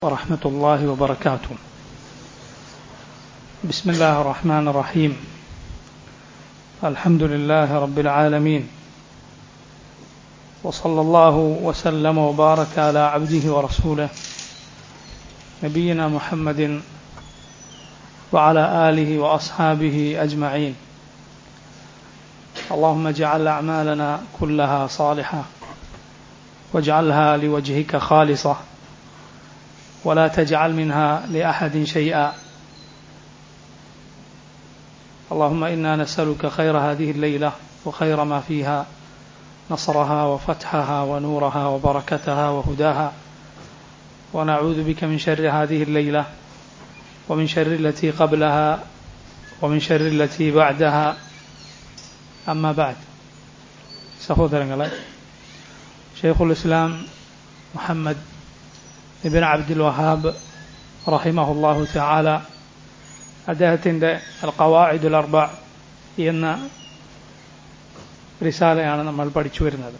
ورحمة الله وبركاته بسم الله الرحمن الرحيم الحمد لله رب العالمين وصلى الله وسلم وبارك على عبده ورسوله نبينا محمد وعلى آله وأصحابه أجمعين اللهم اجعل أعمالنا كلها صالحة واجعلها لوجهك خالصة ولا تجعل منها لأحد شيئا اللهم إنا نسألك خير هذه الليلة وخير ما فيها نصرها وفتحها ونورها وبركتها وهداها ونعوذ بك من شر هذه الليلة ومن شر التي قبلها ومن شر التي بعدها أما بعد സഹോദരങ്ങളെ ഷെയ്ഖുൽ ഇസ്ലാം മുഹമ്മദ് ഇബിൻ അബ്ദുൽ വഹാബ് റഹിമഹുല്ലാഹു ചാല അദ്ദേഹത്തിൻ്റെ അൽ ഖവാഇദുൽ അർബ എന്ന റിസാലയാണ് നമ്മൾ പഠിച്ചു വരുന്നത്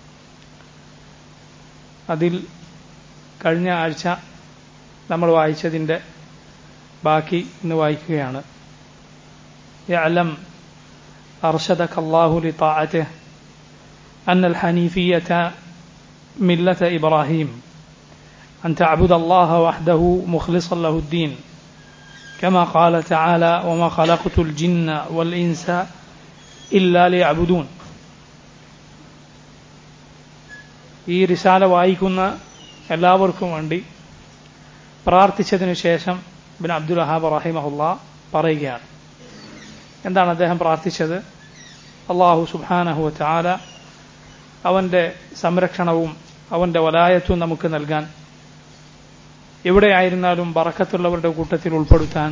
അതിൽ കഴിഞ്ഞ ആഴ്ച നമ്മൾ വായിച്ചതിൻ്റെ ബാക്കി ഇന്ന് വായിക്കുകയാണ് يعلم أرشدك الله لطاعته أن الحنيفية ملة إبراهيم أن تعبد الله وحده مخلصا له الدين كما قال تعالى وما خلقت الجن والإنس إلا ليعبدون ഈ റിസാല വായിക്കുന്ന എല്ലാവർക്കും വേണ്ടി പ്രാർത്ഥിച്ചതിനു ശേഷം ബിൻ അബ്ദുൽ വഹാബ് റഹിമഹുല്ല പറയുകയാണ് എന്താണ് അദ്ദേഹം പ്രാർത്ഥിച്ചത് അള്ളാഹു സുബാനഹു ചാല അവന്റെ സംരക്ഷണവും അവന്റെ വലായത്വം നമുക്ക് നൽകാൻ എവിടെയായിരുന്നാലും ബറക്കത്തുള്ളവരുടെ കൂട്ടത്തിൽ ഉൾപ്പെടുത്താൻ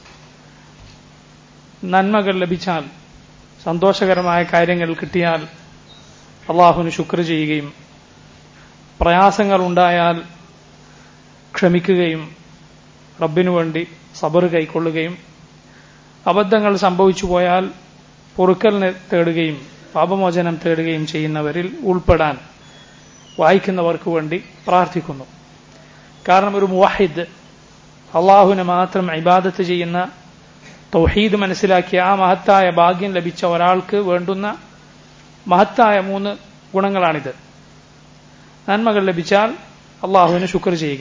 നന്മകൾ ലഭിച്ചാൽ സന്തോഷകരമായ കാര്യങ്ങൾ കിട്ടിയാൽ അള്ളാഹുവിന് ശുക്ർ ചെയ്യുകയും പ്രയാസങ്ങൾ ഉണ്ടായാൽ ക്ഷമിക്കുകയും റബ്ബിനു വേണ്ടി സബർ കൈക്കൊള്ളുകയും അബദ്ധങ്ങൾ സംഭവിച്ചു പോയാൽ പൊറുക്കലിനെ തേടുകയും പാപമോചനം തേടുകയും ചെയ്യുന്നവരിൽ ഉൾപ്പെടാൻ വായിക്കുന്നവർക്ക് വേണ്ടി പ്രാർത്ഥിക്കുന്നു കാരണം ഒരു മുവാഹിദ് അള്ളാഹുവിനെ മാത്രം ഇബാദത്ത് ചെയ്യുന്ന തൗഹീദ് മനസ്സിലാക്കിയ ആ മഹത്തായ ഭാഗ്യം ലഭിച്ച ഒരാൾക്ക് വേണ്ടുന്ന മഹത്തായ മൂന്ന് ഗുണങ്ങളാണിത് നന്മകൾ ലഭിച്ചാൽ അള്ളാഹുവിന് ശുക്ർ ചെയ്യുക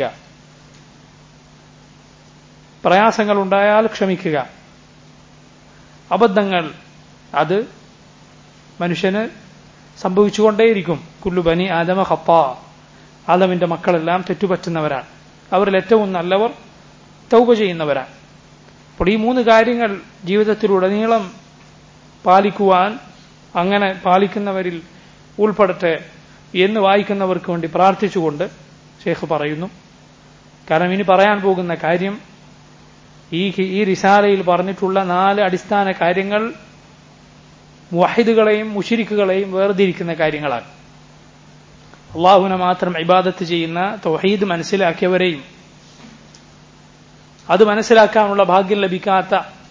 പ്രയാസങ്ങൾ ഉണ്ടായാൽ ക്ഷമിക്കുക അബദ്ധങ്ങൾ അത് മനുഷ്യന് സംഭവിച്ചുകൊണ്ടേയിരിക്കും കുല്ലു ബനി ആദമ ഹപ്പ ആദമിന്റെ മക്കളെല്ലാം തെറ്റുപറ്റുന്നവരാണ് അവരിൽ ഏറ്റവും നല്ലവർ തൗബ ചെയ്യുന്നവരാണ് അപ്പോൾ ഈ മൂന്ന് കാര്യങ്ങൾ ജീവിതത്തിലുടനീളം പാലിക്കുവാൻ അങ്ങനെ പാലിക്കുന്നവരിൽ ഉൾപ്പെടട്ടെ എന്ന് വായിക്കുന്നവർക്ക് വേണ്ടി പ്രാർത്ഥിച്ചുകൊണ്ട് ഷേഖ് പറയുന്നു കാരണം ഇനി പറയാൻ പോകുന്ന കാര്യം ഈ ഈ റിസാലയിൽ പറഞ്ഞിട്ടുള്ള നാല് അടിസ്ഥാന കാര്യങ്ങൾ മുഹിദുകളെയും മുഷിരിക്കുകളെയും വേർതിരിക്കുന്ന കാര്യങ്ങളാണ് അള്ളാഹുവിനെ മാത്രം ഇബാദത്ത് ചെയ്യുന്ന തൗഹീദ് മനസ്സിലാക്കിയവരെയും അത് മനസ്സിലാക്കാനുള്ള ഭാഗ്യം ലഭിക്കാത്ത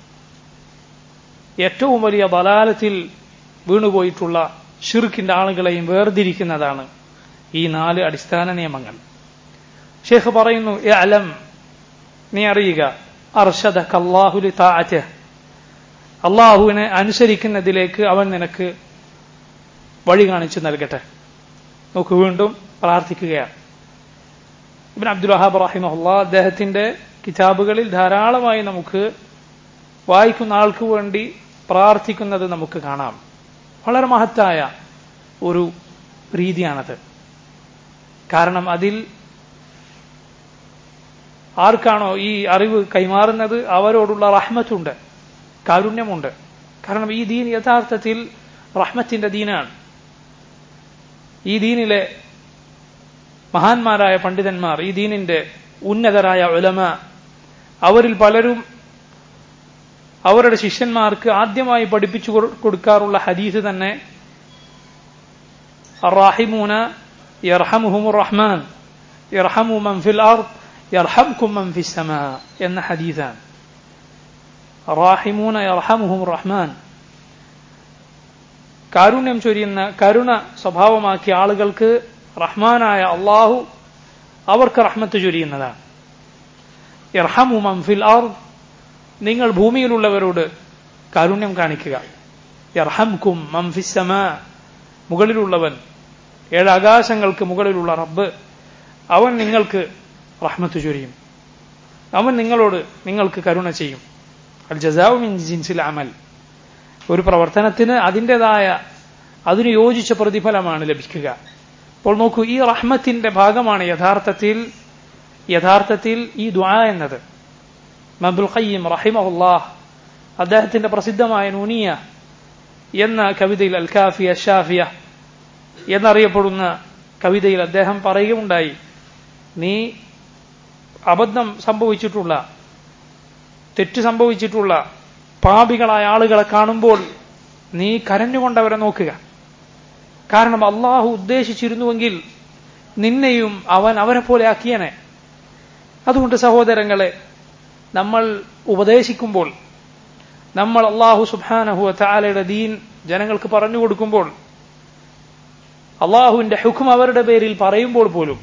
ഏറ്റവും വലിയ ബലാലത്തിൽ വീണുപോയിട്ടുള്ള ഷിർക്കിന്റെ ആളുകളെയും വേർതിരിക്കുന്നതാണ് ഈ നാല് അടിസ്ഥാന നിയമങ്ങൾ ഷേഖ് പറയുന്നു അലം നീ അറിയുക അർഷദ കല്ലാഹുലി താഅറ്റ് അള്ളാഹുവിനെ അനുസരിക്കുന്നതിലേക്ക് അവൻ നിനക്ക് വഴി കാണിച്ചു നൽകട്ടെ നോക്ക് വീണ്ടും പ്രാർത്ഥിക്കുകയാണ് ഇബിൻ അബ്ദുൽ വഹാബ് റഹിമഹുല്ല അദ്ദേഹത്തിന്റെ കിതാബുകളിൽ ധാരാളമായി നമുക്ക് വായിക്കുന്ന ആൾക്ക് വേണ്ടി പ്രാർത്ഥിക്കുന്നത് നമുക്ക് കാണാം വളരെ മഹത്തായ ഒരു രീതിയാണത് കാരണം അതിൽ ആർക്കാണോ ഈ അറിവ് കൈമാറുന്നത് അവരോടുള്ള റഹ്മത്തുണ്ട് കാരുണ്യമുണ്ട് കാരണം ഈ ദീൻ യഥാർത്ഥത്തിൽ റഹ്മത്തിന്റെ ദീനാണ് ഈ ദീനിലെ മഹാന്മാരായ പണ്ഡിതന്മാർ ഈ ദീനിന്റെ ഉന്നതരായ ഉലമ അവരിൽ പലരും അവരുടെ ശിഷ്യന്മാർക്ക് ആദ്യമായി പഠിപ്പിച്ചു കൊടുക്കാറുള്ള ഹദീസ് തന്നെ അറാഹിമൂന യർഹമുഹുമുർ റഹ്മാൻ യർഹമു മൻ ഫിൽ അർദ് യർഹംകും മൻ ഫിസ് സമാ എന്ന ഹദീസാണ് റാഹിമൂന യർഹമുഹുമുർ റഹ്മാൻ കാരുണ്യം ചൊരിയുന്ന കരുണ സ്വഭാവമാക്കിയ ആളുകൾക്ക് റഹ്മാനായ അള്ളാഹു അവർക്ക് റഹ്മത്ത് ചൊരിയുന്നതാണ് ഇർഹമു മംഫിൽ ആർ നിങ്ങൾ ഭൂമിയിലുള്ളവരോട് കാരുണ്യം കാണിക്കുക ഇർഹംകും മംഫിസമ മുകളിലുള്ളവൻ ഏഴ് ആകാശങ്ങൾക്ക് മുകളിലുള്ള റബ്ബ് അവൻ നിങ്ങൾക്ക് റഹ്മത്ത് ചൊരിയും അവൻ നിങ്ങളോട് നിങ്ങൾക്ക് കരുണ ചെയ്യും അൽ ജസാവു മിൻ ജിൻസിൽ അമൽ ഒരു പ്രവർത്തനത്തിന് അതിൻ്റെതായ അതിന് യോജിച്ച പ്രതിഫലമാണ് ലഭിക്കുക അപ്പോൾ നോക്കൂ ഈ റഹ്മത്തിന്റെ ഭാഗമാണ് യഥാർത്ഥത്തിൽ യഥാർത്ഥത്തിൽ ഈ ദ്വാ എന്നത് മബുൽ ഖയ്യം റഹിമഹുല്ലാഹ് അദ്ദേഹത്തിന്റെ പ്രസിദ്ധമായ നൂനിയ എന്ന കവിതയിൽ അൽ കാഫിയ ഷാഫിയ എന്നറിയപ്പെടുന്ന കവിതയിൽ അദ്ദേഹം പറയുകയുണ്ടായി നീ അബദ്ധം സംഭവിച്ചിട്ടുള്ള തെറ്റ് സംഭവിച്ചിട്ടുള്ള പാപികളായ ആളുകളെ കാണുമ്പോൾ നീ കരഞ്ഞുകൊണ്ടവരെ നോക്കുക കാരണം അള്ളാഹു ഉദ്ദേശിച്ചിരുന്നുവെങ്കിൽ നിന്നെയും അവൻ അവരെ പോലെ ആക്കിയനെ അതുകൊണ്ട് സഹോദരങ്ങളെ നമ്മൾ ഉപദേശിക്കുമ്പോൾ നമ്മൾ അള്ളാഹു സുബാനഹു താലയുടെ ദീൻ ജനങ്ങൾക്ക് പറഞ്ഞു കൊടുക്കുമ്പോൾ അള്ളാഹുവിന്റെ ഹുക്കും അവരുടെ പേരിൽ പറയുമ്പോൾ പോലും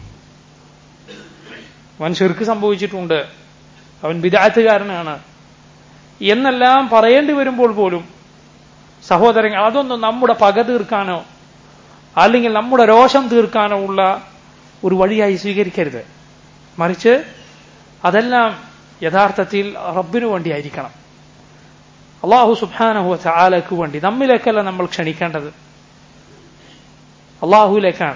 അവൻ ചെറുക്ക് സംഭവിച്ചിട്ടുണ്ട് അവൻ വിദാത്തുകാരനാണ് എന്നെല്ലാം പറയേണ്ടി വരുമ്പോൾ പോലും സഹോദരങ്ങൾ അതൊന്നും നമ്മുടെ പക തീർക്കാനോ അല്ലെങ്കിൽ നമ്മുടെ രോഷം തീർക്കാനോ ഉള്ള ഒരു വഴിയായി സ്വീകരിക്കരുത് മറിച്ച് അതെല്ലാം യഥാർത്ഥത്തിൽ റബ്ബിനു വേണ്ടിയായിരിക്കണം അള്ളാഹു സുബാനഹു ആലക്ക് വേണ്ടി നമ്മിലേക്കല്ല നമ്മൾ ക്ഷണിക്കേണ്ടത് അള്ളാഹുവിലേക്കാണ്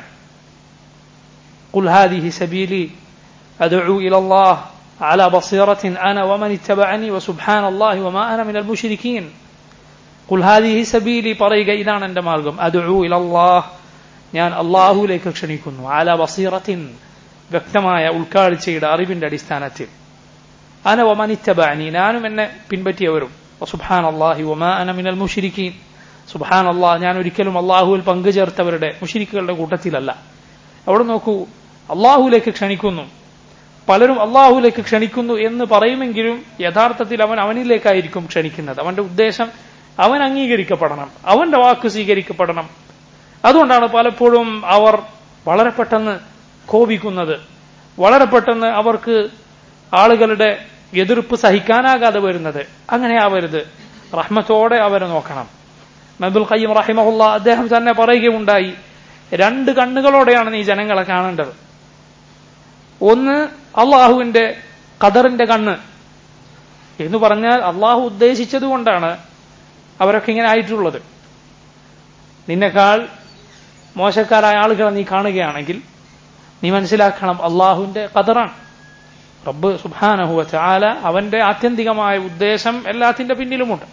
قل هذه سبيلي أدعو إلى الله على بصيرة أنا ومن اتبعني وسبحان الله وما أنا من المشركين قل هذه سبيلي പറയുക ഇതാണ് എൻ്റെ മാർഗം أدعو إلى الله ഞാൻ അള്ളാഹുവിലേക്ക് ക്ഷണിക്കുന്നു ആല ബസീറത്തിൻ വ്യക്തമായ ഉൾക്കാഴ്ചയുടെ അറിവിന്റെ അടിസ്ഥാനത്തിൽ അന ഒമനിത്തബാനി ഞാനും എന്നെ പിൻപറ്റിയവരും സുബാൻ അള്ളാഹി ഒമാ അന മിനൽ മുഷിരിക്കീൻ സുബാൻ അള്ളാഹ് ഞാൻ ഒരിക്കലും അള്ളാഹുവിൽ പങ്കുചേർത്തവരുടെ മുഷിരിക്കുകളുടെ കൂട്ടത്തിലല്ല അവിടെ നോക്കൂ അള്ളാഹുലേക്ക് ക്ഷണിക്കുന്നു പലരും അള്ളാഹുലേക്ക് ക്ഷണിക്കുന്നു എന്ന് പറയുമെങ്കിലും യഥാർത്ഥത്തിൽ അവൻ അവനിലേക്കായിരിക്കും ക്ഷണിക്കുന്നത് അവന്റെ ഉദ്ദേശം അവൻ അംഗീകരിക്കപ്പെടണം അവന്റെ വാക്ക് സ്വീകരിക്കപ്പെടണം അതുകൊണ്ടാണ് പലപ്പോഴും അവർ വളരെ പെട്ടെന്ന് കോപിക്കുന്നത് വളരെ പെട്ടെന്ന് അവർക്ക് ആളുകളുടെ എതിർപ്പ് സഹിക്കാനാകാതെ വരുന്നത് അങ്ങനെ ആവരുത് റഹ്മത്തോടെ അവരെ നോക്കണം മബുൽ ഖയ്യം റഹിമഹുല്ല അദ്ദേഹം തന്നെ പറയുകയുണ്ടായി രണ്ട് കണ്ണുകളോടെയാണ് നീ ജനങ്ങളെ കാണേണ്ടത് ഒന്ന് അള്ളാഹുവിന്റെ ഖദറിന്റെ കണ്ണ് എന്ന് പറഞ്ഞാൽ അള്ളാഹു ഉദ്ദേശിച്ചത് കൊണ്ടാണ് അവരൊക്കെ ഇങ്ങനെ ആയിട്ടുള്ളത് നിന്നെക്കാൾ മോശക്കാരായ ആളുകളെ നീ കാണുകയാണെങ്കിൽ നീ മനസ്സിലാക്കണം അള്ളാഹുവിന്റെ ഖദറാണ് റബ്ബ് സുബാനഹുവ ചാല അവന്റെ ആത്യന്തികമായ ഉദ്ദേശം എല്ലാത്തിന്റെ പിന്നിലുമുണ്ട്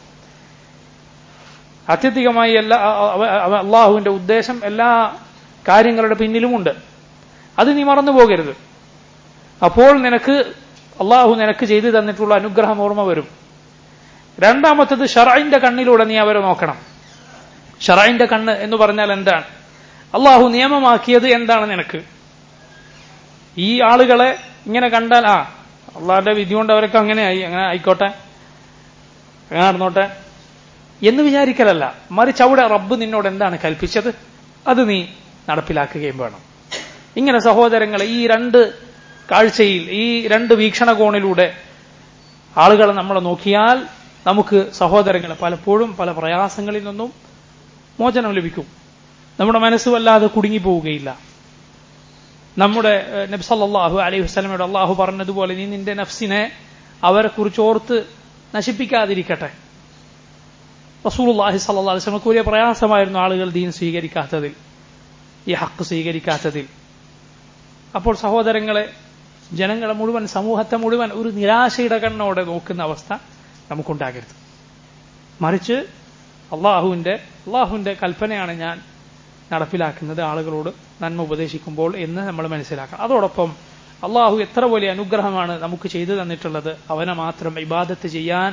ആത്യന്തികമായി എല്ലാ അള്ളാഹുവിന്റെ ഉദ്ദേശം എല്ലാ കാര്യങ്ങളുടെ പിന്നിലുമുണ്ട് അത് നീ മറന്നു പോകരുത് അപ്പോൾ നിനക്ക് അള്ളാഹു നിനക്ക് ചെയ്തു തന്നിട്ടുള്ള അനുഗ്രഹം ഓർമ്മ വരും രണ്ടാമത്തത് ഷറൈന്റെ കണ്ണിലൂടെ നീ അവരെ നോക്കണം ഷറൈന്റെ കണ്ണ് എന്ന് പറഞ്ഞാൽ എന്താണ് അള്ളാഹു നിയമമാക്കിയത് എന്താണ് നിനക്ക് ഈ ആളുകളെ ഇങ്ങനെ കണ്ടാൽ ആ അള്ളാഹിന്റെ വിധി കൊണ്ട് അവരൊക്കെ അങ്ങനെയായി അങ്ങനെ ആയിക്കോട്ടെ അങ്ങനെ നടന്നോട്ടെ എന്ന് വിചാരിക്കലല്ല മറിച്ച് അവിടെ റബ്ബ് നിന്നോട് എന്താണ് കൽപ്പിച്ചത് അത് നീ നടപ്പിലാക്കുകയും വേണം ഇങ്ങനെ സഹോദരങ്ങളെ ഈ രണ്ട് കാഴ്ചയിൽ ഈ രണ്ട് വീക്ഷണകോണിലൂടെ ആളുകളെ നമ്മൾ നോക്കിയാൽ നമുക്ക് സഹോദരങ്ങളെ പലപ്പോഴും പല പ്രയാസങ്ങളിൽ നിന്നും മോചനം ലഭിക്കും നമ്മുടെ മനസ്സ് വല്ലാതെ കുടുങ്ങിപ്പോവുകയില്ല നമ്മുടെ നബ്സല്ലാഹു അലൈഹി വസ്ലമയുടെ അള്ളാഹു പറഞ്ഞതുപോലെ നീ നിന്റെ നഫ്സിനെ അവരെ കുറിച്ച് ഓർത്ത് നശിപ്പിക്കാതിരിക്കട്ടെ റസൂലുള്ളാഹി സല്ലല്ലാഹു അലൈഹി വസല്ലമക്ക് വലിയ പ്രയാസമായിരുന്നു ആളുകൾ ദീൻ സ്വീകരിക്കാത്തതിൽ ഈ ഹക്ക് സ്വീകരിക്കാത്തതിൽ അപ്പോൾ സഹോദരങ്ങളെ ജനങ്ങളെ മുഴുവൻ സമൂഹത്തെ മുഴുവൻ ഒരു നിരാശയുടെ കണ്ണോടെ നോക്കുന്ന അവസ്ഥ നമുക്കുണ്ടാകരുത് മറിച്ച് അള്ളാഹുവിന്റെ അള്ളാഹുവിന്റെ കൽപ്പനയാണ് ഞാൻ നടപ്പിലാക്കുന്നത് ആളുകളോട് നന്മ ഉപദേശിക്കുമ്പോൾ എന്ന് നമ്മൾ മനസ്സിലാക്കണം അതോടൊപ്പം അള്ളാഹു എത്ര വലിയ അനുഗ്രഹമാണ് നമുക്ക് ചെയ്തു തന്നിട്ടുള്ളത് അവനെ മാത്രം ഇബാദത്ത് ചെയ്യാൻ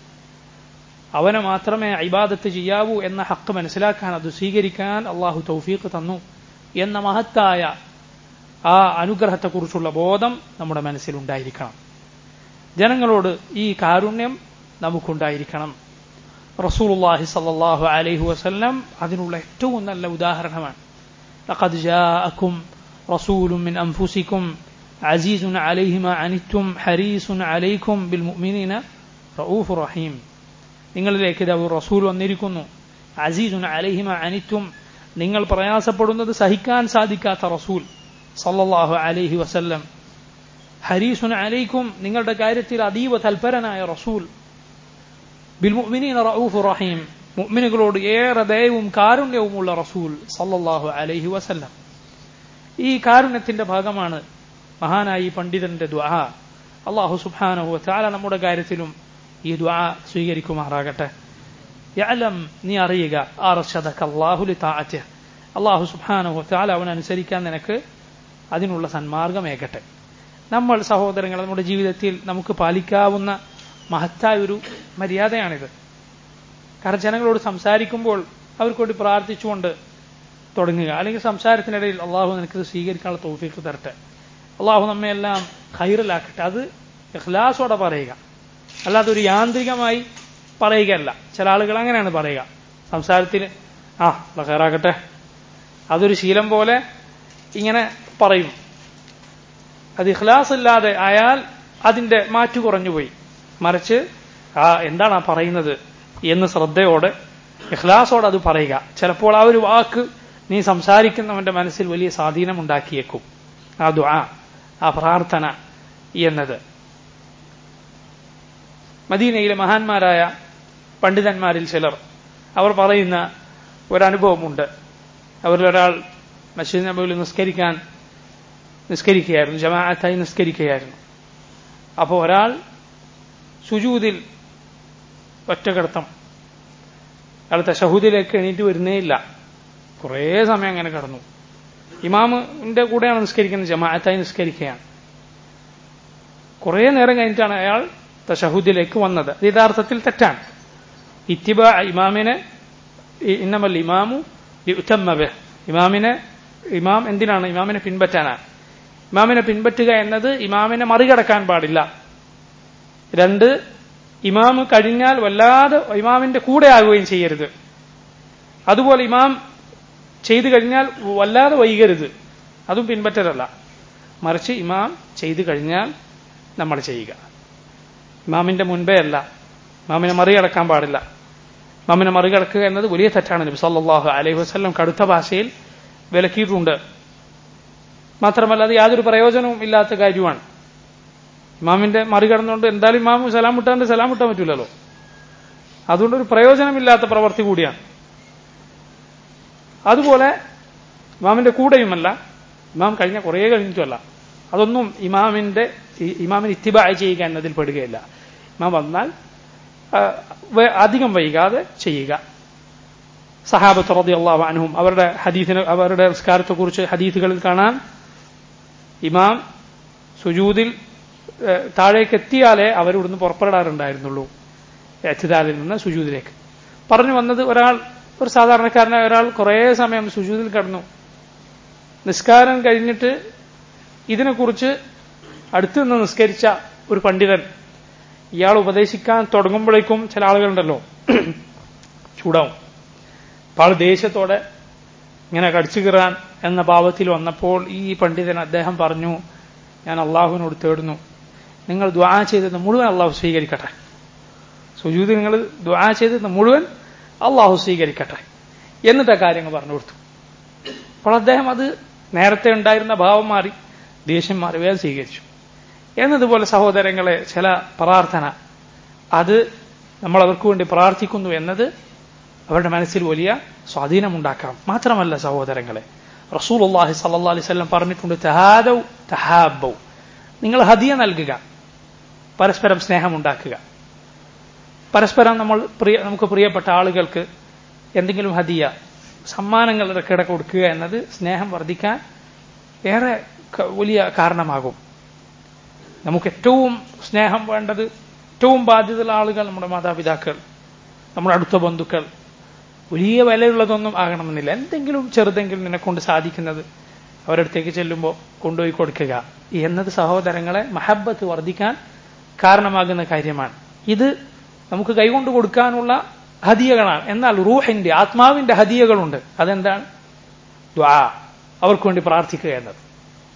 അവനെ മാത്രമേ ഇബാദത്ത് ചെയ്യാവൂ എന്ന ഹക്ക് മനസ്സിലാക്കാൻ അത് സ്വീകരിക്കാൻ അള്ളാഹു തൗഫീഖ് തന്നു എന്ന മഹത്തായ ആ അനുഗ്രഹത്തെക്കുറിച്ചുള്ള ബോധം നമ്മുടെ മനസ്സിലുണ്ടായിരിക്കണം ജനങ്ങളോട് ഈ കാരുണ്യം നമുക്കുണ്ടായിരിക്കണം റസൂലുള്ളാഹി സല്ലല്ലാഹു അലൈഹി വസല്ലം അതിനുള്ള ഏറ്റവും നല്ല ഉദാഹരണമാണ് لقد جاءكم رسول من أنفسكم അസീസുൻ അലൈഹിമ അനിറ്റും ഹരീസുൻ അലൈക്കും ബിൽ മുഅ്മിനീന റഊഫ് റഹീം നിങ്ങളിലേക്ക് ഇതാ ഒരു റസൂൽ വന്നിരിക്കുന്നു അസീസുൻ അലൈഹിമ അനിറ്റും നിങ്ങൾ പ്രയാസപ്പെടുന്നത് സഹിക്കാൻ സാധിക്കാത്ത റസൂൽ സല്ലല്ലാഹു അലൈഹി വസല്ലം ഹരീസുൻ അലൈക്കും നിങ്ങളുടെ കാര്യത്തിൽ അതീവ തൽപരനായ റസൂൽ ബിൽ മുഅ്മിനീന റഊഫ് റഹീം മുഅ്മിനുകളോട് ഏറെ ദയവും കാരുണ്യവുമുള്ള റസൂൽ സല്ലല്ലാഹു അലൈഹി വസല്ലം ഈ കാരുണ്യത്തിന്റെ ഭാഗമാണ് മഹാനായി ഈ പണ്ഡിതന്റെ ദ്വാ അള്ളാഹു സുബ്ഹാനഹു വതആല നമ്മുടെ കാര്യത്തിലും ഈ ദ്വാ സ്വീകരിക്കുമാറാകട്ടെ യഅലം നീ അറിയുക അർഷദക അല്ലാഹു ലിതാഅതിഹ് അള്ളാഹു സുബ്ഹാനഹു വതആല അവൻ അനുസരിക്കാൻ നിനക്ക് അതിനുള്ള സന്മാർഗമേകട്ടെ നമ്മൾ സഹോദരങ്ങൾ നമ്മുടെ ജീവിതത്തിൽ നമുക്ക് പാലിക്കാവുന്ന മഹത്തായ ഒരു മര്യാദയാണിത് കാരണം ജനങ്ങളോട് സംസാരിക്കുമ്പോൾ അവർക്ക് വേണ്ടി പ്രാർത്ഥിച്ചുകൊണ്ട് തുടങ്ങുക അല്ലെങ്കിൽ സംസാരത്തിനിടയിൽ അള്ളാഹു നിനക്ക് സ്വീകരിക്കാനുള്ള തോഫീക്ക് തരട്ടെ അള്ളാഹു നമ്മയെല്ലാം ഖൈറിലാക്കട്ടെ അത് ഇഖ്ലാസോടെ പറയുക അല്ലാതെ ഒരു യാന്ത്രികമായി പറയുകയല്ല ചില ആളുകൾ അങ്ങനെയാണ് പറയുക സംസാരത്തിൽ ആ ഖൈറാക്കട്ടെ അതൊരു ശീലം പോലെ ഇങ്ങനെ പറയും അത് ഇഖ്ലാസ് ഇല്ലാതെ ആയാൽ അതിന്റെ മാറ്റു കുറഞ്ഞുപോയി മറിച്ച് ആ എന്താണ് ആ പറയുന്നത് എന്ന് ശ്രദ്ധയോടെ ഇഖ്ലാസോടെ അത് പറയുക ചിലപ്പോൾ ആ ഒരു വാക്ക് നീ സംസാരിക്കുന്നവന്റെ മനസ്സിൽ വലിയ സ്വാധീനമുണ്ടാക്കിയേക്കും ആ ദുആ ആ പ്രാർത്ഥന എന്നത് മദീനയിലെ മഹാന്മാരായ പണ്ഡിതന്മാരിൽ ചിലർ അവർ പറയുന്ന ഒരനുഭവമുണ്ട് അവരിലൊരാൾ മസ്ജിദ് നബിയിൽ നിസ്കരിക്കാൻ നിസ്കരിക്കുകയായിരുന്നു ജമാഅത്തായി നിസ്കരിക്കുകയായിരുന്നു അപ്പോൾ ഒരാൾ സുജൂതിൽ ഒറ്റകിടത്തം അയാൾ തഷഹൂദിലേക്ക് എണീറ്റ് വരുന്നേയില്ല കുറേ സമയം അങ്ങനെ കടന്നു ഇമാമിന്റെ കൂടെയാണ് നിസ്കരിക്കുന്നത് ജമാഅത്തായി നിസ്കരിക്കുകയാണ് കുറേ നേരം കഴിഞ്ഞിട്ടാണ് അയാൾ തഷഹൂദിലേക്ക് വന്നത് അത് യഥാർത്ഥത്തിൽ തെറ്റാണ് ഇത്തിബ ഇമാമിനെ ഇന്നമൽ ഇമാമു ഉത്തമ്മബ് ഇമാമിനെ ഇമാം എന്തിനാണ് ഇമാമിനെ പിൻപറ്റാനാണ് ഇമാമിനെ പിൻപറ്റുക എന്നത് ഇമാമിനെ മറികടക്കാൻ പാടില്ല രണ്ട് ഇമാം കഴിഞ്ഞാൽ വല്ലാതെ ഇമാമിന്റെ കൂടെ ആകുകയും ചെയ്യരുത് അതുപോലെ ഇമാം ചെയ്തു കഴിഞ്ഞാൽ വല്ലാതെ വൈകരുത് അതും പിൻപറ്റലല്ല മറിച്ച് ഇമാം ചെയ്തു കഴിഞ്ഞാൽ നമ്മൾ ചെയ്യുക ഇമാമിന്റെ മുൻപേ അല്ല ഇമാമിനെ മറികടക്കാൻ പാടില്ല ഇമാമിനെ മറികടക്കുക എന്നത് വലിയ തെറ്റാണ് നബി സല്ലല്ലാഹു അലൈഹി വസല്ലം കടുത്ത ഭാഷയിൽ വിലക്കിയിട്ടുണ്ട് മാത്രമല്ല അത് യാതൊരു പ്രയോജനവും ഇല്ലാത്ത കാര്യമാണ് ഇമാമിന്റെ മറികടന്നുകൊണ്ട് എന്തായാലും ഇമാം സലാം വിട്ടാണ്ട് സലാം വിട്ടാൻ പറ്റൂലല്ലോ അതുകൊണ്ട് ഒരു പ്രയോജനമില്ലാത്ത പ്രവൃത്തി കൂടിയാണ് അതുപോലെ ഇമാമിന്റെ കൂടെയുമല്ല ഇമാം കഴിഞ്ഞ കുറേ കഴിഞ്ഞിട്ടുമല്ല അതൊന്നും ഇമാമിന്റെ ഇമാമിന് ഇത്തിബായ ചെയ്യുക എന്നതിൽ പെടുകയില്ല ഇമാം വന്നാൽ അധികം വൈകാതെ ചെയ്യുക സഹാബത്ത് റതി അള്ളാഹു അനഹും അവരുടെ ഹദീസിന് അവരുടെ നിസ്കാരത്തെക്കുറിച്ച് ഹദീസുകളിൽ കാണാൻ ഇമാം സുജൂദിൽ താഴേക്ക് എത്തിയാലേ അവരിവിടുന്ന് പുറപ്പെടാറുണ്ടായിരുന്നുള്ളൂ എത്തിദാലിൽ നിന്ന് സുജൂദിലേക്ക് പറഞ്ഞു വന്നത് ഒരാൾ ഒരു സാധാരണക്കാരനായ ഒരാൾ കുറേ സമയം സുജൂദിൽ കടന്നു നിസ്കാരം കഴിഞ്ഞിട്ട് ഇതിനെക്കുറിച്ച് അടുത്തു നിന്ന് നിസ്കരിച്ച ഒരു പണ്ഡിതൻ ഇയാൾ ഉപദേശിക്കാൻ തുടങ്ങുമ്പോഴേക്കും ചില ആളുകളുണ്ടല്ലോ ചൂടാവും അപ്പോൾ ആൾ ദേഷ്യത്തോടെ ഇങ്ങനെ കടിച്ചു കീറാൻ എന്ന ഭാവത്തിൽ വന്നപ്പോൾ ഈ പണ്ഡിതൻ അദ്ദേഹം പറഞ്ഞു ഞാൻ അള്ളാഹുവിനോട് തേടുന്നു നിങ്ങൾ ദ്വാ ചെയ്തത് മുഴുവൻ അള്ളാഹു സ്വീകരിക്കട്ടെ സുജൂത് നിങ്ങൾ ദ്വാ ചെയ്തത് മുഴുവൻ അള്ളാഹു സ്വീകരിക്കട്ടെ എന്നിട്ട് ആ കാര്യങ്ങൾ പറഞ്ഞു കൊടുത്തു അപ്പോൾ അദ്ദേഹം അത് നേരത്തെ ഉണ്ടായിരുന്ന ഭാവം മാറി ദേഷ്യം മാറി വേഗം സ്വീകരിച്ചു എന്നതുപോലെ സഹോദരങ്ങളെ ചില പ്രാർത്ഥന അത് നമ്മൾ അവർക്ക് വേണ്ടി പ്രാർത്ഥിക്കുന്നു എന്നത് അവരുടെ മനസ്സിൽ വലിയ സ്വാധീനമുണ്ടാക്കാം മാത്രമല്ല സഹോദരങ്ങളെ റസൂൽ അള്ളാഹി സല്ലാ അലൈവല്ലം പറഞ്ഞിട്ടുണ്ട് തഹാദൗ തഹാബൗ നിങ്ങൾ ഹദിയ നൽകുക പരസ്പരം സ്നേഹമുണ്ടാക്കുക പരസ്പരം നമ്മൾ പ്രിയ നമുക്ക് പ്രിയപ്പെട്ട ആളുകൾക്ക് എന്തെങ്കിലും ഹദിയ സമ്മാനങ്ങൾ ഇടയ്ക്കിടെ കൊടുക്കുക എന്നത് സ്നേഹം വർദ്ധിക്കാൻ ഏറെ വലിയ കാരണമാകും നമുക്ക് ഏറ്റവും സ്നേഹം വേണ്ടത് ഏറ്റവും ബാധ്യതയുള്ള ആളുകൾ നമ്മുടെ മാതാപിതാക്കൾ നമ്മുടെ അടുത്ത ബന്ധുക്കൾ വലിയ വിലയുള്ളതൊന്നും ആകണമെന്നില്ല എന്തെങ്കിലും ചെറുതെങ്കിലും നിന്നെക്കൊണ്ട് സാധിക്കുന്നത് അവരടുത്തേക്ക് ചെല്ലുമ്പോൾ കൊണ്ടുപോയി കൊടുക്കുക എന്നത് സഹോദരങ്ങളെ മഹബത്ത് വർദ്ധിക്കാൻ കാരണമാകുന്ന കാര്യമാണ് ഇത് നമുക്ക് കൈകൊണ്ട് കൊടുക്കാനുള്ള ഹദിയകളാണ് എന്നാൽ റൂഹിന്റെ ആത്മാവിന്റെ ഹദിയകളുണ്ട് അതെന്താണ് ദ്വാ അവർക്ക് വേണ്ടി പ്രാർത്ഥിക്കുക എന്നത്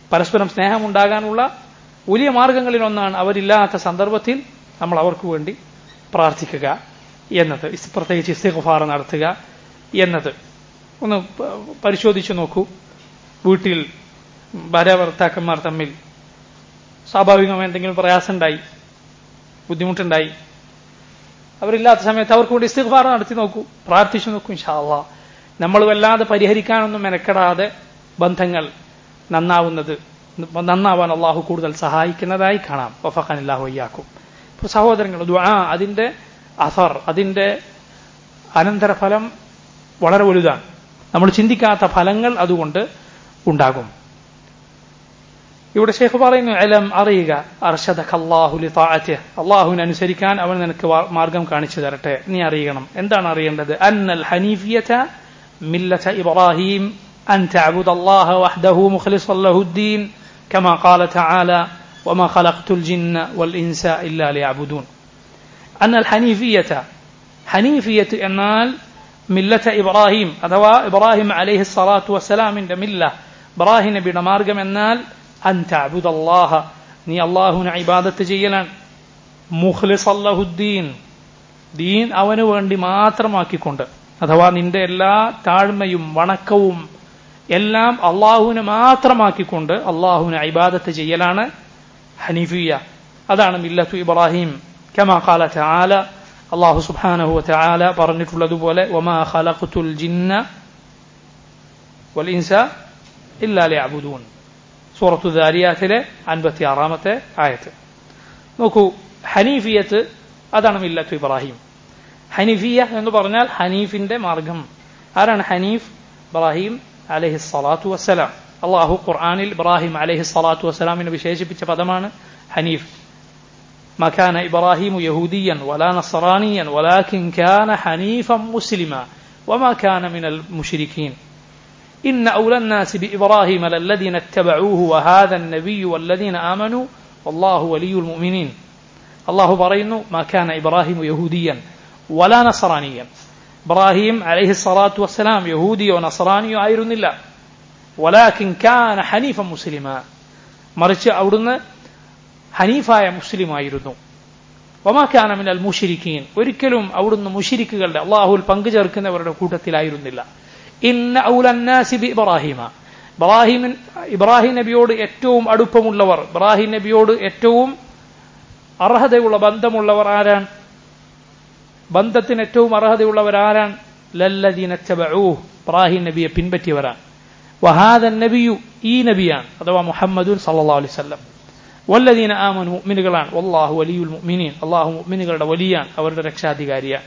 പരസ്പരം സ്നേഹമുണ്ടാകാനുള്ള വലിയ മാർഗങ്ങളിൽ ഒന്നാണ് അവരില്ലാത്ത സന്ദർഭത്തിൽ നമ്മൾ അവർക്ക് വേണ്ടി പ്രാർത്ഥിക്കുക എന്നത് ഇസ് പ്രത്യേകിച്ച് ഇസ്തിഗ്ഫാർ നടത്തുക എന്നത് ഒന്ന് പ- പരിശോധിച്ചു നോക്കൂ വീട്ടിൽ ഭാര്യ ഭർത്താക്കന്മാർ തമ്മിൽ സ്വാഭാവികമായി എന്തെങ്കിലും പ്രയാസമുണ്ടായി ബുദ്ധിമുട്ടുണ്ടായി അവരില്ലാത്ത സമയത്ത് അവർക്ക് വേണ്ടി ഇസ്തിഗ്ഫാർ നടത്തി നോക്കൂ പ്രാർത്ഥിച്ചു നോക്കൂ ഇൻഷാല്ലാ നമ്മൾ വല്ലാതെ പരിഹരിക്കാനൊന്നും മെനക്കെടാതെ ബന്ധങ്ങൾ നന്നാവുന്നത് നന്നാവാൻ അള്ളാഹു കൂടുതൽ സഹായിക്കുന്നതായി കാണാം വഫഖാൻ അല്ലാഹു അയ്യാക്കും ഇപ്പോൾ സഹോദരങ്ങൾ ദുആ അതിന്റെ അസർ അതിന്റെ അനന്തരഫലം വളരെ വലുതാണ് നമ്മൾ ചിന്തിക്കാത്ത ഫലങ്ങൾ അതുകൊണ്ട് ഉണ്ടാകും ഇവിടെ ഷെയ്ഖ് പറയുന്നു അലം അറിയുക അർഷദഖ അല്ലാഹു ലിതാഅത്തിഹ് അള്ളാഹുവിനെ അനുസരിക്കാൻ അവൻ നിനക്ക് വാ- മാർഗം കാണിച്ചു തരട്ടെ നീ അറിയണം എന്താണ് അറിയേണ്ടത് അന്നൽ ഹനീഫിയത മില്ലത ഇബ്രാഹിം അൻ തഅബുദ അല്ലാഹ വഹ്ദഹു മുഖ്ലിസൻ ലഹു الدين كما قال تعالى وما خلقت الجن والإنس إلا ليعبدون أن الحنيفية حنيفية എന്നാൽ മില്ലത്ത ഇബ്രാഹിം അഥവാ ഇബ്രാഹിം അലൈഹി സ്വലാത്തു വസ്സലാമിന്റെ മില്ല ഇബ്രാഹിം നബിയുടെ മാർഗം എന്നാൽ അൻ തഅബുദ അല്ലാഹ നീ അള്ളാഹുവിനെ ഇബാദത്ത് ചെയ്യലാണ് മുഖ്ലിസല്ലഹുദ്ദീൻ ദീൻ അവന് വേണ്ടി മാത്രമാക്കിക്കൊണ്ട് അഥവാ നിന്റെ എല്ലാ താഴ്മയും വണക്കവും എല്ലാം അള്ളാഹുവിനെ മാത്രമാക്കിക്കൊണ്ട് അള്ളാഹുവിനെ ഇബാദത്ത് ചെയ്യലാണ് ഹനീഫിയ അതാണ് മില്ലത്തു ഇബ്രാഹിം കമാ ഖാല തആല അള്ളാഹു സുബ്ഹാനഹു വതആല പറഞ്ഞിട്ടുള്ളതുപോലെ വമാ ഖലഖ്തുൽ ജിന്ന വൽ ഇൻസ ഇല്ലാ ലിയഅബുദൂൻ സൂറത്തു ദാരിയാത്തിലെ അൻപത്തി ആറാമത്തെ ആയത്ത് നോക്കൂ ഹനീഫിയത്ത് അതാണ് മില്ലത്തു ഇബ്രാഹിം ഹനീഫിയ എന്ന് പറഞ്ഞാൽ ഹനീഫിന്റെ മാർഗം ആരാണ് ഹനീഫ് ഇബ്രാഹിം അലഹി സ്വലാത്തു വസ്സലാം അള്ളാഹു ഖുർആാനിൽ ഇബ്രാഹിം അലഹി സ്വലാത്തു വസ്സലാമിനെ വിശേഷിപ്പിച്ച പദമാണ് ഹനീഫ് ما كان إبراهيم يهوديا ولا نصرانيا ولكن كان حنيفا مسلما وما كان من المشركين إن أولى الناس بإبراهيم للذين اتبعوه وهذا النبي والذين آمنوا والله ولي المؤمنين الله برينه ما كان إبراهيم يهوديا ولا نصرانيا إبراهيم عليه الصلاة والسلام يهودي ونصراني أيرن الله ولكن كان حنيفا مسلما മറിച്ച് അവിടുന്ന് ഹനീഫായ മുസ്ലിമായിരുന്നു ഒമാക്കാന മിനൽ മുഷിരിക്കീൻ ഒരിക്കലും അവിടുന്ന് മുഷിരിക്കുകളുടെ അള്ളാഹുൽ പങ്കു ചേർക്കുന്നവരുടെ കൂട്ടത്തിലായിരുന്നില്ല ഇന്ന ഔലന്നാസി ബി ഇബ്രാഹിമ ഇബ്രാഹിമിൻ ഇബ്രാഹിം നബിയോട് ഏറ്റവും അടുപ്പമുള്ളവർ ഇബ്രാഹിം നബിയോട് ഏറ്റവും അർഹതയുള്ള ബന്ധമുള്ളവർ ആരാണ് ബന്ധത്തിന് ഏറ്റവും അർഹതയുള്ളവർ ആരാണ് ലല്ലദീനറ്റബഊ ഇബ്രാഹിം നബിയെ പിൻപറ്റിയവരാണ് വഹാദൻ നബിയു ഈ നബിയാണ് അഥവാ മുഹമ്മദുൻ സല്ലല്ലാഹു അലൈഹി വസല്ലം വല്ലദീന ആമനു മുഅ്മിനുകളാണ് വല്ലാഹു വലിയുൽ മുഅ്മിനീൻ അല്ലാഹു മുഅ്മിനുകളുടെ വലിയാണ് അവരുടെ രക്ഷാധികാരിയാണ്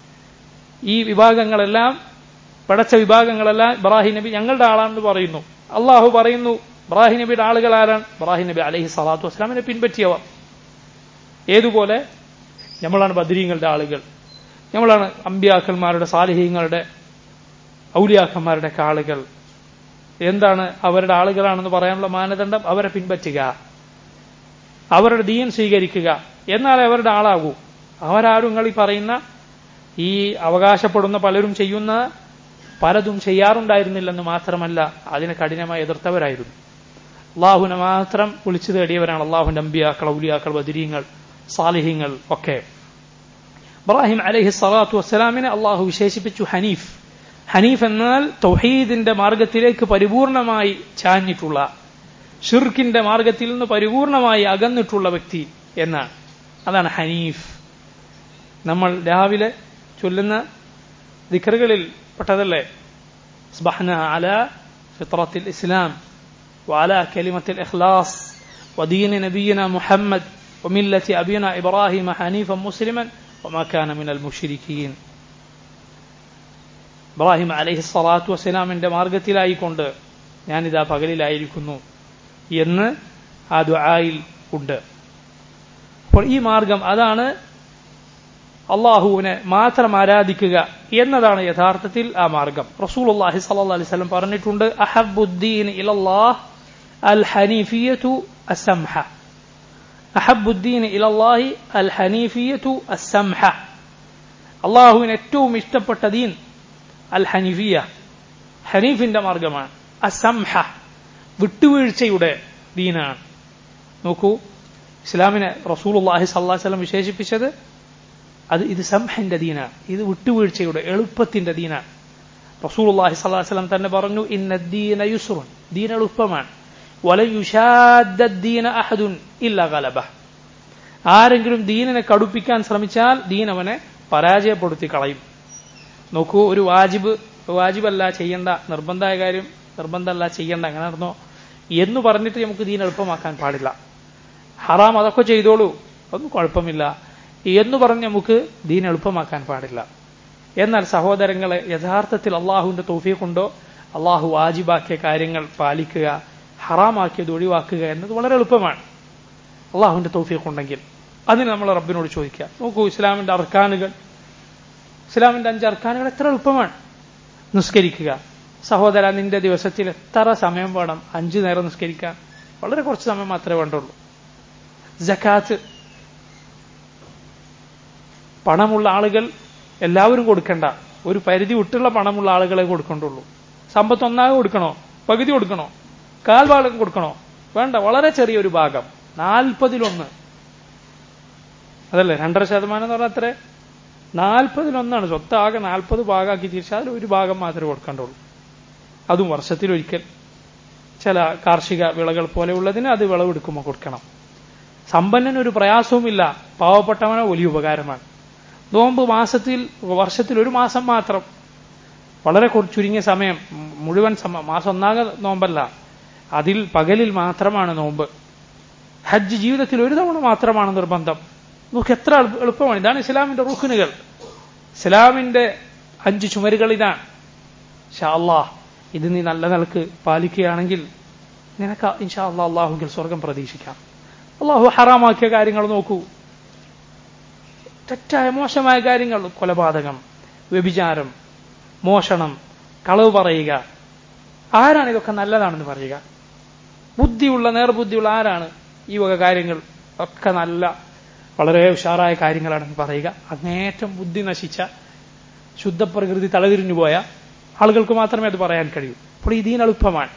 ഈ വിഭാഗങ്ങളെല്ലാം പടച്ച വിഭാഗങ്ങളെല്ലാം ഇബ്രാഹിം നബി ഞങ്ങളുടെ ആളാണെന്ന് പറയുന്നു അള്ളാഹു പറയുന്നു ഇബ്രാഹിം നബിയുടെ ആളുകൾ ആരാണ് ഇബ്രാഹിം നബി അലൈഹി സ്വലാത്തു വസ്സലാമിനെ പിൻപറ്റിയവർ ഏതുപോലെ നമ്മളാണ് ബദരീങ്ങളുടെ ആളുകൾ നമ്മളാണ് അമ്പിയാക്കന്മാരുടെ സാലിഹ്യങ്ങളുടെ ഔലിയാക്കന്മാരുടെ ഒക്കെ ആളുകൾ എന്താണ് അവരുടെ ആളുകളാണെന്ന് പറയാനുള്ള മാനദണ്ഡം അവരെ പിൻപറ്റുക അവരുടെ ദീൻ സ്വീകരിക്കുക എന്നാലേ അവരുടെ ആളാകൂ അവരാരും നിങ്ങൾ ഈ പറയുന്ന ഈ അവകാശപ്പെടുന്ന പലരും ചെയ്യുന്ന പലതും ചെയ്യാറുണ്ടായിരുന്നില്ലെന്ന് മാത്രമല്ല അതിനെ കഠിനമായി എതിർത്തവരായിരുന്നു അള്ളാഹുവിനെ മാത്രം വിളിച്ചു തേടിയവരാണ് അള്ളാഹുവിന്റെ അമ്പിയാക്കൾ ഔലിയാക്കൾ ബദിരീങ്ങൾ സാലിഹ്യങ്ങൾ ഒക്കെ ഇബ്രാഹിം അലൈഹി സ്വലാത്തു വസ്സലാമിനെ അള്ളാഹു വിശേഷിപ്പിച്ചു ഹനീഫ് ഹനീഫ് എന്നാൽ തൗഹീദിന്റെ മാർഗത്തിലേക്ക് പരിപൂർണമായി ചാഞ്ഞിട്ടുള്ള ഷിർക്കിന്റെ മാർഗത്തിൽ നിന്ന് പരിപൂർണമായി അകന്നിട്ടുള്ള വ്യക്തി എന്നാണ് അതാണ് ഹനീഫ് നമ്മൾ രാവിലെ ചൊല്ലുന്ന ദിക്കറുകളിൽ പെട്ടതല്ലേ സ്ബഹ്ന അല ഫിത്രത്തിൽ ഇസ്ലാം وعلى كلمة الإخلاص ودين نبينا محمد وملة أبينا إبراهيم حنيفا مسلما وما كان من المشركين ഇബ്രാഹിം അലൈഹി സ്വലാത്തു വസ്സലാമിന്റെ മാർഗത്തിലായിക്കൊണ്ട് ഞാനിതാ പകലിലായിരിക്കുന്നു എന്ന് ആ ദുആയിൽ ഉണ്ട് അപ്പോൾ ഈ മാർഗം അതാണ് അള്ളാഹുവിനെ മാത്രം ആരാധിക്കുക എന്നതാണ് യഥാർത്ഥത്തിൽ ആ മാർഗം റസൂൽ അള്ളാഹി സല്ലാ അലൈഹി സ്വലം പറഞ്ഞിട്ടുണ്ട് അഹബുദ്ദീൻ ഇലല്ലാഹ് അൽ ഹനീഫിയതു അസംഹ അഹബുദ്ദീൻ ഇലല്ലാഹി അൽ ഹനീഫിയതു അസംഹ അള്ളാഹുവിന് ഏറ്റവും ഇഷ്ടപ്പെട്ട ദീൻ അൽ ഹനീഫിയ ഹനീഫിന്റെ മാർഗമാണ് അസംഹ വിട്ടുവീഴ്ചയുടെ ദീനാണ് നോക്കൂ ഇസ്ലാമിനെ റസൂലുള്ളാഹി സല്ലല്ലാഹു അലൈഹി വസല്ലം വിശേഷിപ്പിച്ചത് അത് ഇത് സംഹന്റെ ദീനാണ് ഇത് വിട്ടുവീഴ്ചയുടെ എളുപ്പത്തിന്റെ ദീനാണ് റസൂലുള്ളാഹി സ്വല്ലല്ലാഹു അലൈഹി വസല്ലം തന്നെ പറഞ്ഞു ഇന്ന ദീന യുസ്റുൻ ദീൻ എളുപ്പമാണ് വല യുഷാദ്ദ ദീന അഹദുൻ ഇല്ല ഗലബ ആരെങ്കിലും ദീനിനെ കടുപ്പിക്കാൻ ശ്രമിച്ചാൽ ദീൻ അവനെ പരാജയപ്പെടുത്തി കളയും നോക്കൂ ഒരു വാജിബ് വാജിബല്ല ചെയ്യേണ്ട നിർബന്ധമായ കാര്യം നിർബന്ധമല്ല ചെയ്യേണ്ട അങ്ങനെ നടന്നോ എന്ന് പറഞ്ഞിട്ട് നമുക്ക് ദീൻ എളുപ്പമാക്കാൻ പാടില്ല ഹറാം അതൊക്കെ ചെയ്തോളൂ ഒന്നും കുഴപ്പമില്ല എന്ന് പറഞ്ഞ് നമുക്ക് ദീൻ എളുപ്പമാക്കാൻ പാടില്ല എന്നാൽ സഹോദരങ്ങളെ യഥാർത്ഥത്തിൽ അള്ളാഹുവിന്റെ തൗഫീഖുണ്ടോ അള്ളാഹു വാജിബാക്കിയ കാര്യങ്ങൾ പാലിക്കുക ഹറാമാക്കിയത് ഒഴിവാക്കുക എന്നത് വളരെ എളുപ്പമാണ് അള്ളാഹുവിന്റെ തൗഫീഖ് ഉണ്ടെങ്കിൽ അതിന് നമ്മൾ റബ്ബിനോട് ചോദിക്കുക നോക്കൂ ഇസ്ലാമിന്റെ അർക്കാനുകൾ ഇസ്ലാമിന്റെ അഞ്ച് അർക്കാനുകൾ എത്ര എളുപ്പമാണ് നിസ്കരിക്കുക സഹോദര നിന്റെ ദിവസത്തിൽ എത്ര സമയം വേണം അഞ്ചു നേരം നിസ്കരിക്കാൻ വളരെ കുറച്ച് സമയം മാത്രമേ വേണ്ടുള്ളൂ ജക്കാത്ത് പണമുള്ള ആളുകൾ എല്ലാവരും കൊടുക്കണ്ട ഒരു പരിധി വിട്ടുള്ള പണമുള്ള ആളുകളെ കൊടുക്കണ്ടുള്ളൂ സമ്പത്ത് ഒന്നാകെ കൊടുക്കണോ പകുതി കൊടുക്കണോ കാൽഭാഗം കൊടുക്കണോ വേണ്ട വളരെ ചെറിയൊരു ഭാഗം നാൽപ്പതിലൊന്ന് അതല്ലേ രണ്ടര ശതമാനം എന്ന് പറഞ്ഞാൽ അത്ര നാൽപ്പതിലൊന്നാണ് സ്വത്ത് ആകെ നാൽപ്പത് ഭാഗമാക്കി തിരിച്ചാൽ അതിൽ ഒരു ഭാഗം മാത്രമേ കൊടുക്കേണ്ടുള്ളൂ അതും വർഷത്തിലൊരിക്കൽ ചില കാർഷിക വിളകൾ പോലെയുള്ളതിന് അത് വിളവെടുക്കുമ്പോൾ കൊടുക്കണം സമ്പന്നന് ഒരു പ്രയാസവുമില്ല പാവപ്പെട്ടവന് വലിയ ഉപകാരമാണ് നോമ്പ് മാസത്തിൽ വർഷത്തിൽ ഒരു മാസം മാത്രം വളരെ ചുരുങ്ങിയ സമയം മുഴുവൻ മാസം ഒന്നാകെ നോമ്പല്ല അതിൽ പകലിൽ മാത്രമാണ് നോമ്പ് ഹജ്ജ് ജീവിതത്തിൽ ഒരു തവണ മാത്രമാണ് നിർബന്ധം നമുക്ക് എത്ര എളുപ്പമാണ് ഇതാണ് ഇസ്ലാമിന്റെ റുഖുനുകൾ ഇസ്ലാമിന്റെ അഞ്ച് ചുമരുകൾ ഇതാണ് ഷാ അള്ളാഹ് ഇത് നീ നല്ല നിലക്ക് പാലിക്കുകയാണെങ്കിൽ നിനക്ക് ഇൻഷാ അള്ളാഹ് അള്ളാഹുങ്കിൽ സ്വർഗം പ്രതീക്ഷിക്കാം അള്ളാഹു ഹറാമാക്കിയ കാര്യങ്ങൾ നോക്കൂ തെറ്റായ മോശമായ കാര്യങ്ങൾ കൊലപാതകം വ്യഭിചാരം മോഷണം കളവ് പറയുക ആരാണ് ഇതൊക്കെ നല്ലതാണെന്ന് പറയുക ബുദ്ധിയുള്ള നേർബുദ്ധിയുള്ള ആരാണ് ഈ വക കാര്യങ്ങൾ ഒക്കെ നല്ല വളരെ ഉഷാറായ കാര്യങ്ങളാണെന്ന് പറയുക അങ്ങേറ്റം ബുദ്ധി നശിച്ച ശുദ്ധപ്രകൃതി തലതിരിഞ്ഞു പോയ ആളുകൾക്ക് മാത്രമേ അത് പറയാൻ കഴിയൂ അപ്പോൾ ഈ ദീൻ എളുപ്പമാണ്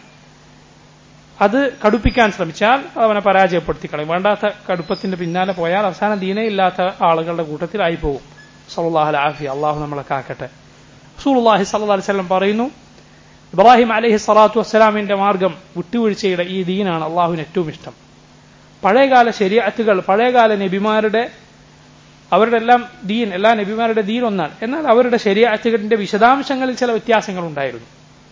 അത് കടുപ്പിക്കാൻ ശ്രമിച്ചാൽ അവനെ പരാജയപ്പെടുത്തി കളയും വേണ്ടാത്ത കടുപ്പത്തിന്റെ പിന്നാലെ പോയാൽ അവസാനം ദീനേ ഇല്ലാത്ത ആളുകളുടെ കൂട്ടത്തിലായി പോകും സല്ലാഹു ആഫി അള്ളാഹു നമ്മളെ കാക്കട്ടെ റസൂലുള്ളാഹി സല്ലല്ലാഹു അലൈഹി വസല്ലം പറയുന്നു ഇബ്രാഹിം അലൈഹി സ്വലാത്തു വസ്സലാമിന്റെ മാർഗം വിട്ടുവീഴ്ചയുടെ ഈ ദീനാണ് അള്ളാഹുവിന് ഏറ്റവും ഇഷ്ടം പഴയകാല ശരിയാത്തുകൾ പഴയകാല നബിമാരുടെ അവരുടെ എല്ലാം ദീൻ എല്ലാ നബിമാരുടെ ദീൻ ഒന്നാണ് എന്നാൽ അവരുടെ ശരിയാത്തുകളിന്റെ വിശദാംശങ്ങളിൽ ചില വ്യത്യാസങ്ങൾ ഉണ്ടായിരുന്നു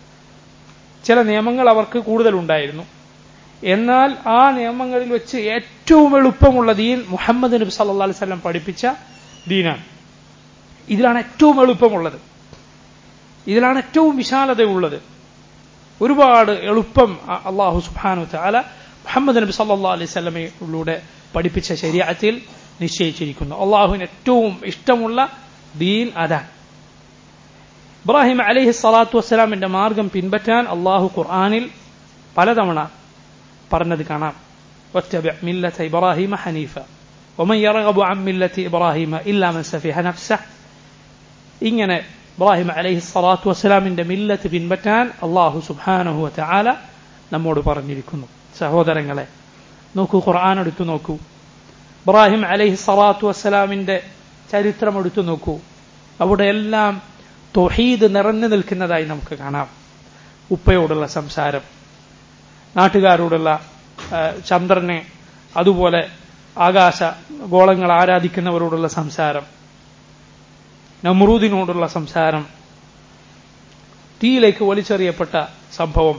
ചില നിയമങ്ങൾ അവർക്ക് കൂടുതലുണ്ടായിരുന്നു എന്നാൽ ആ നിയമങ്ങളിൽ വെച്ച് ഏറ്റവും എളുപ്പമുള്ള ദീൻ മുഹമ്മദ് നബി സല്ലാ അലൈഹി സ്വലം പഠിപ്പിച്ച ദീനാണ് ഇതിലാണ് ഏറ്റവും എളുപ്പമുള്ളത് ഇതിലാണ് ഏറ്റവും വിശാലതയുള്ളത് ഒരുപാട് എളുപ്പം അള്ളാഹു സുബാനു താല മുഹമ്മദ് നബി സല്ലാ അലൈഹി സ്വലമയിലൂടെ പഠിപ്പിച്ച ശരീരത്തിൽ നിശ്ചയിച്ചിരിക്കുന്നു അള്ളാഹുവിന് ഏറ്റവും ഇഷ്ടമുള്ള ദീൻ അതാണ് ഇബ്രാഹിം അലൈഹി സ്വലാത്തു വസ്സലാമിന്റെ മാർഗം പിൻപറ്റാൻ അള്ളാഹു ഖുർആാനിൽ പലതവണ പറഞ്ഞത് കാണാം واتبع ملة إبراهيم حنيفا ومن يرغب عن ملة إبراهيم إلا من سفيها نفسه ഇങ്ങനെ ഇബ്രാഹിം അലൈഹി സ്വലാത്തു വസ്സലാമിന്റെ മില്ലത്ത് പിൻപറ്റാൻ അള്ളാഹു സുബാനഹു വല നമ്മോട് പറഞ്ഞിരിക്കുന്നു സഹോദരങ്ങളെ നോക്കൂ ഖുർആൻ എടുത്തു നോക്കൂ ഇബ്രാഹിം അലൈഹി സ്വലാത്തു വസ്സലാമിന്റെ ചരിത്രം എടുത്തു നോക്കൂ അവിടെ എല്ലാം തൊഹീദ് നിറഞ്ഞു നിൽക്കുന്നതായി നമുക്ക് കാണാം ഉപ്പയോടുള്ള സംസാരം നാട്ടുകാരോടുള്ള ചന്ദ്രനെ അതുപോലെ ആകാശ ഗോളങ്ങൾ ആരാധിക്കുന്നവരോടുള്ള സംസാരം നമ്രൂദിനോടുള്ള സംസാരം തീയിലേക്ക് വലിച്ചെറിയപ്പെട്ട സംഭവം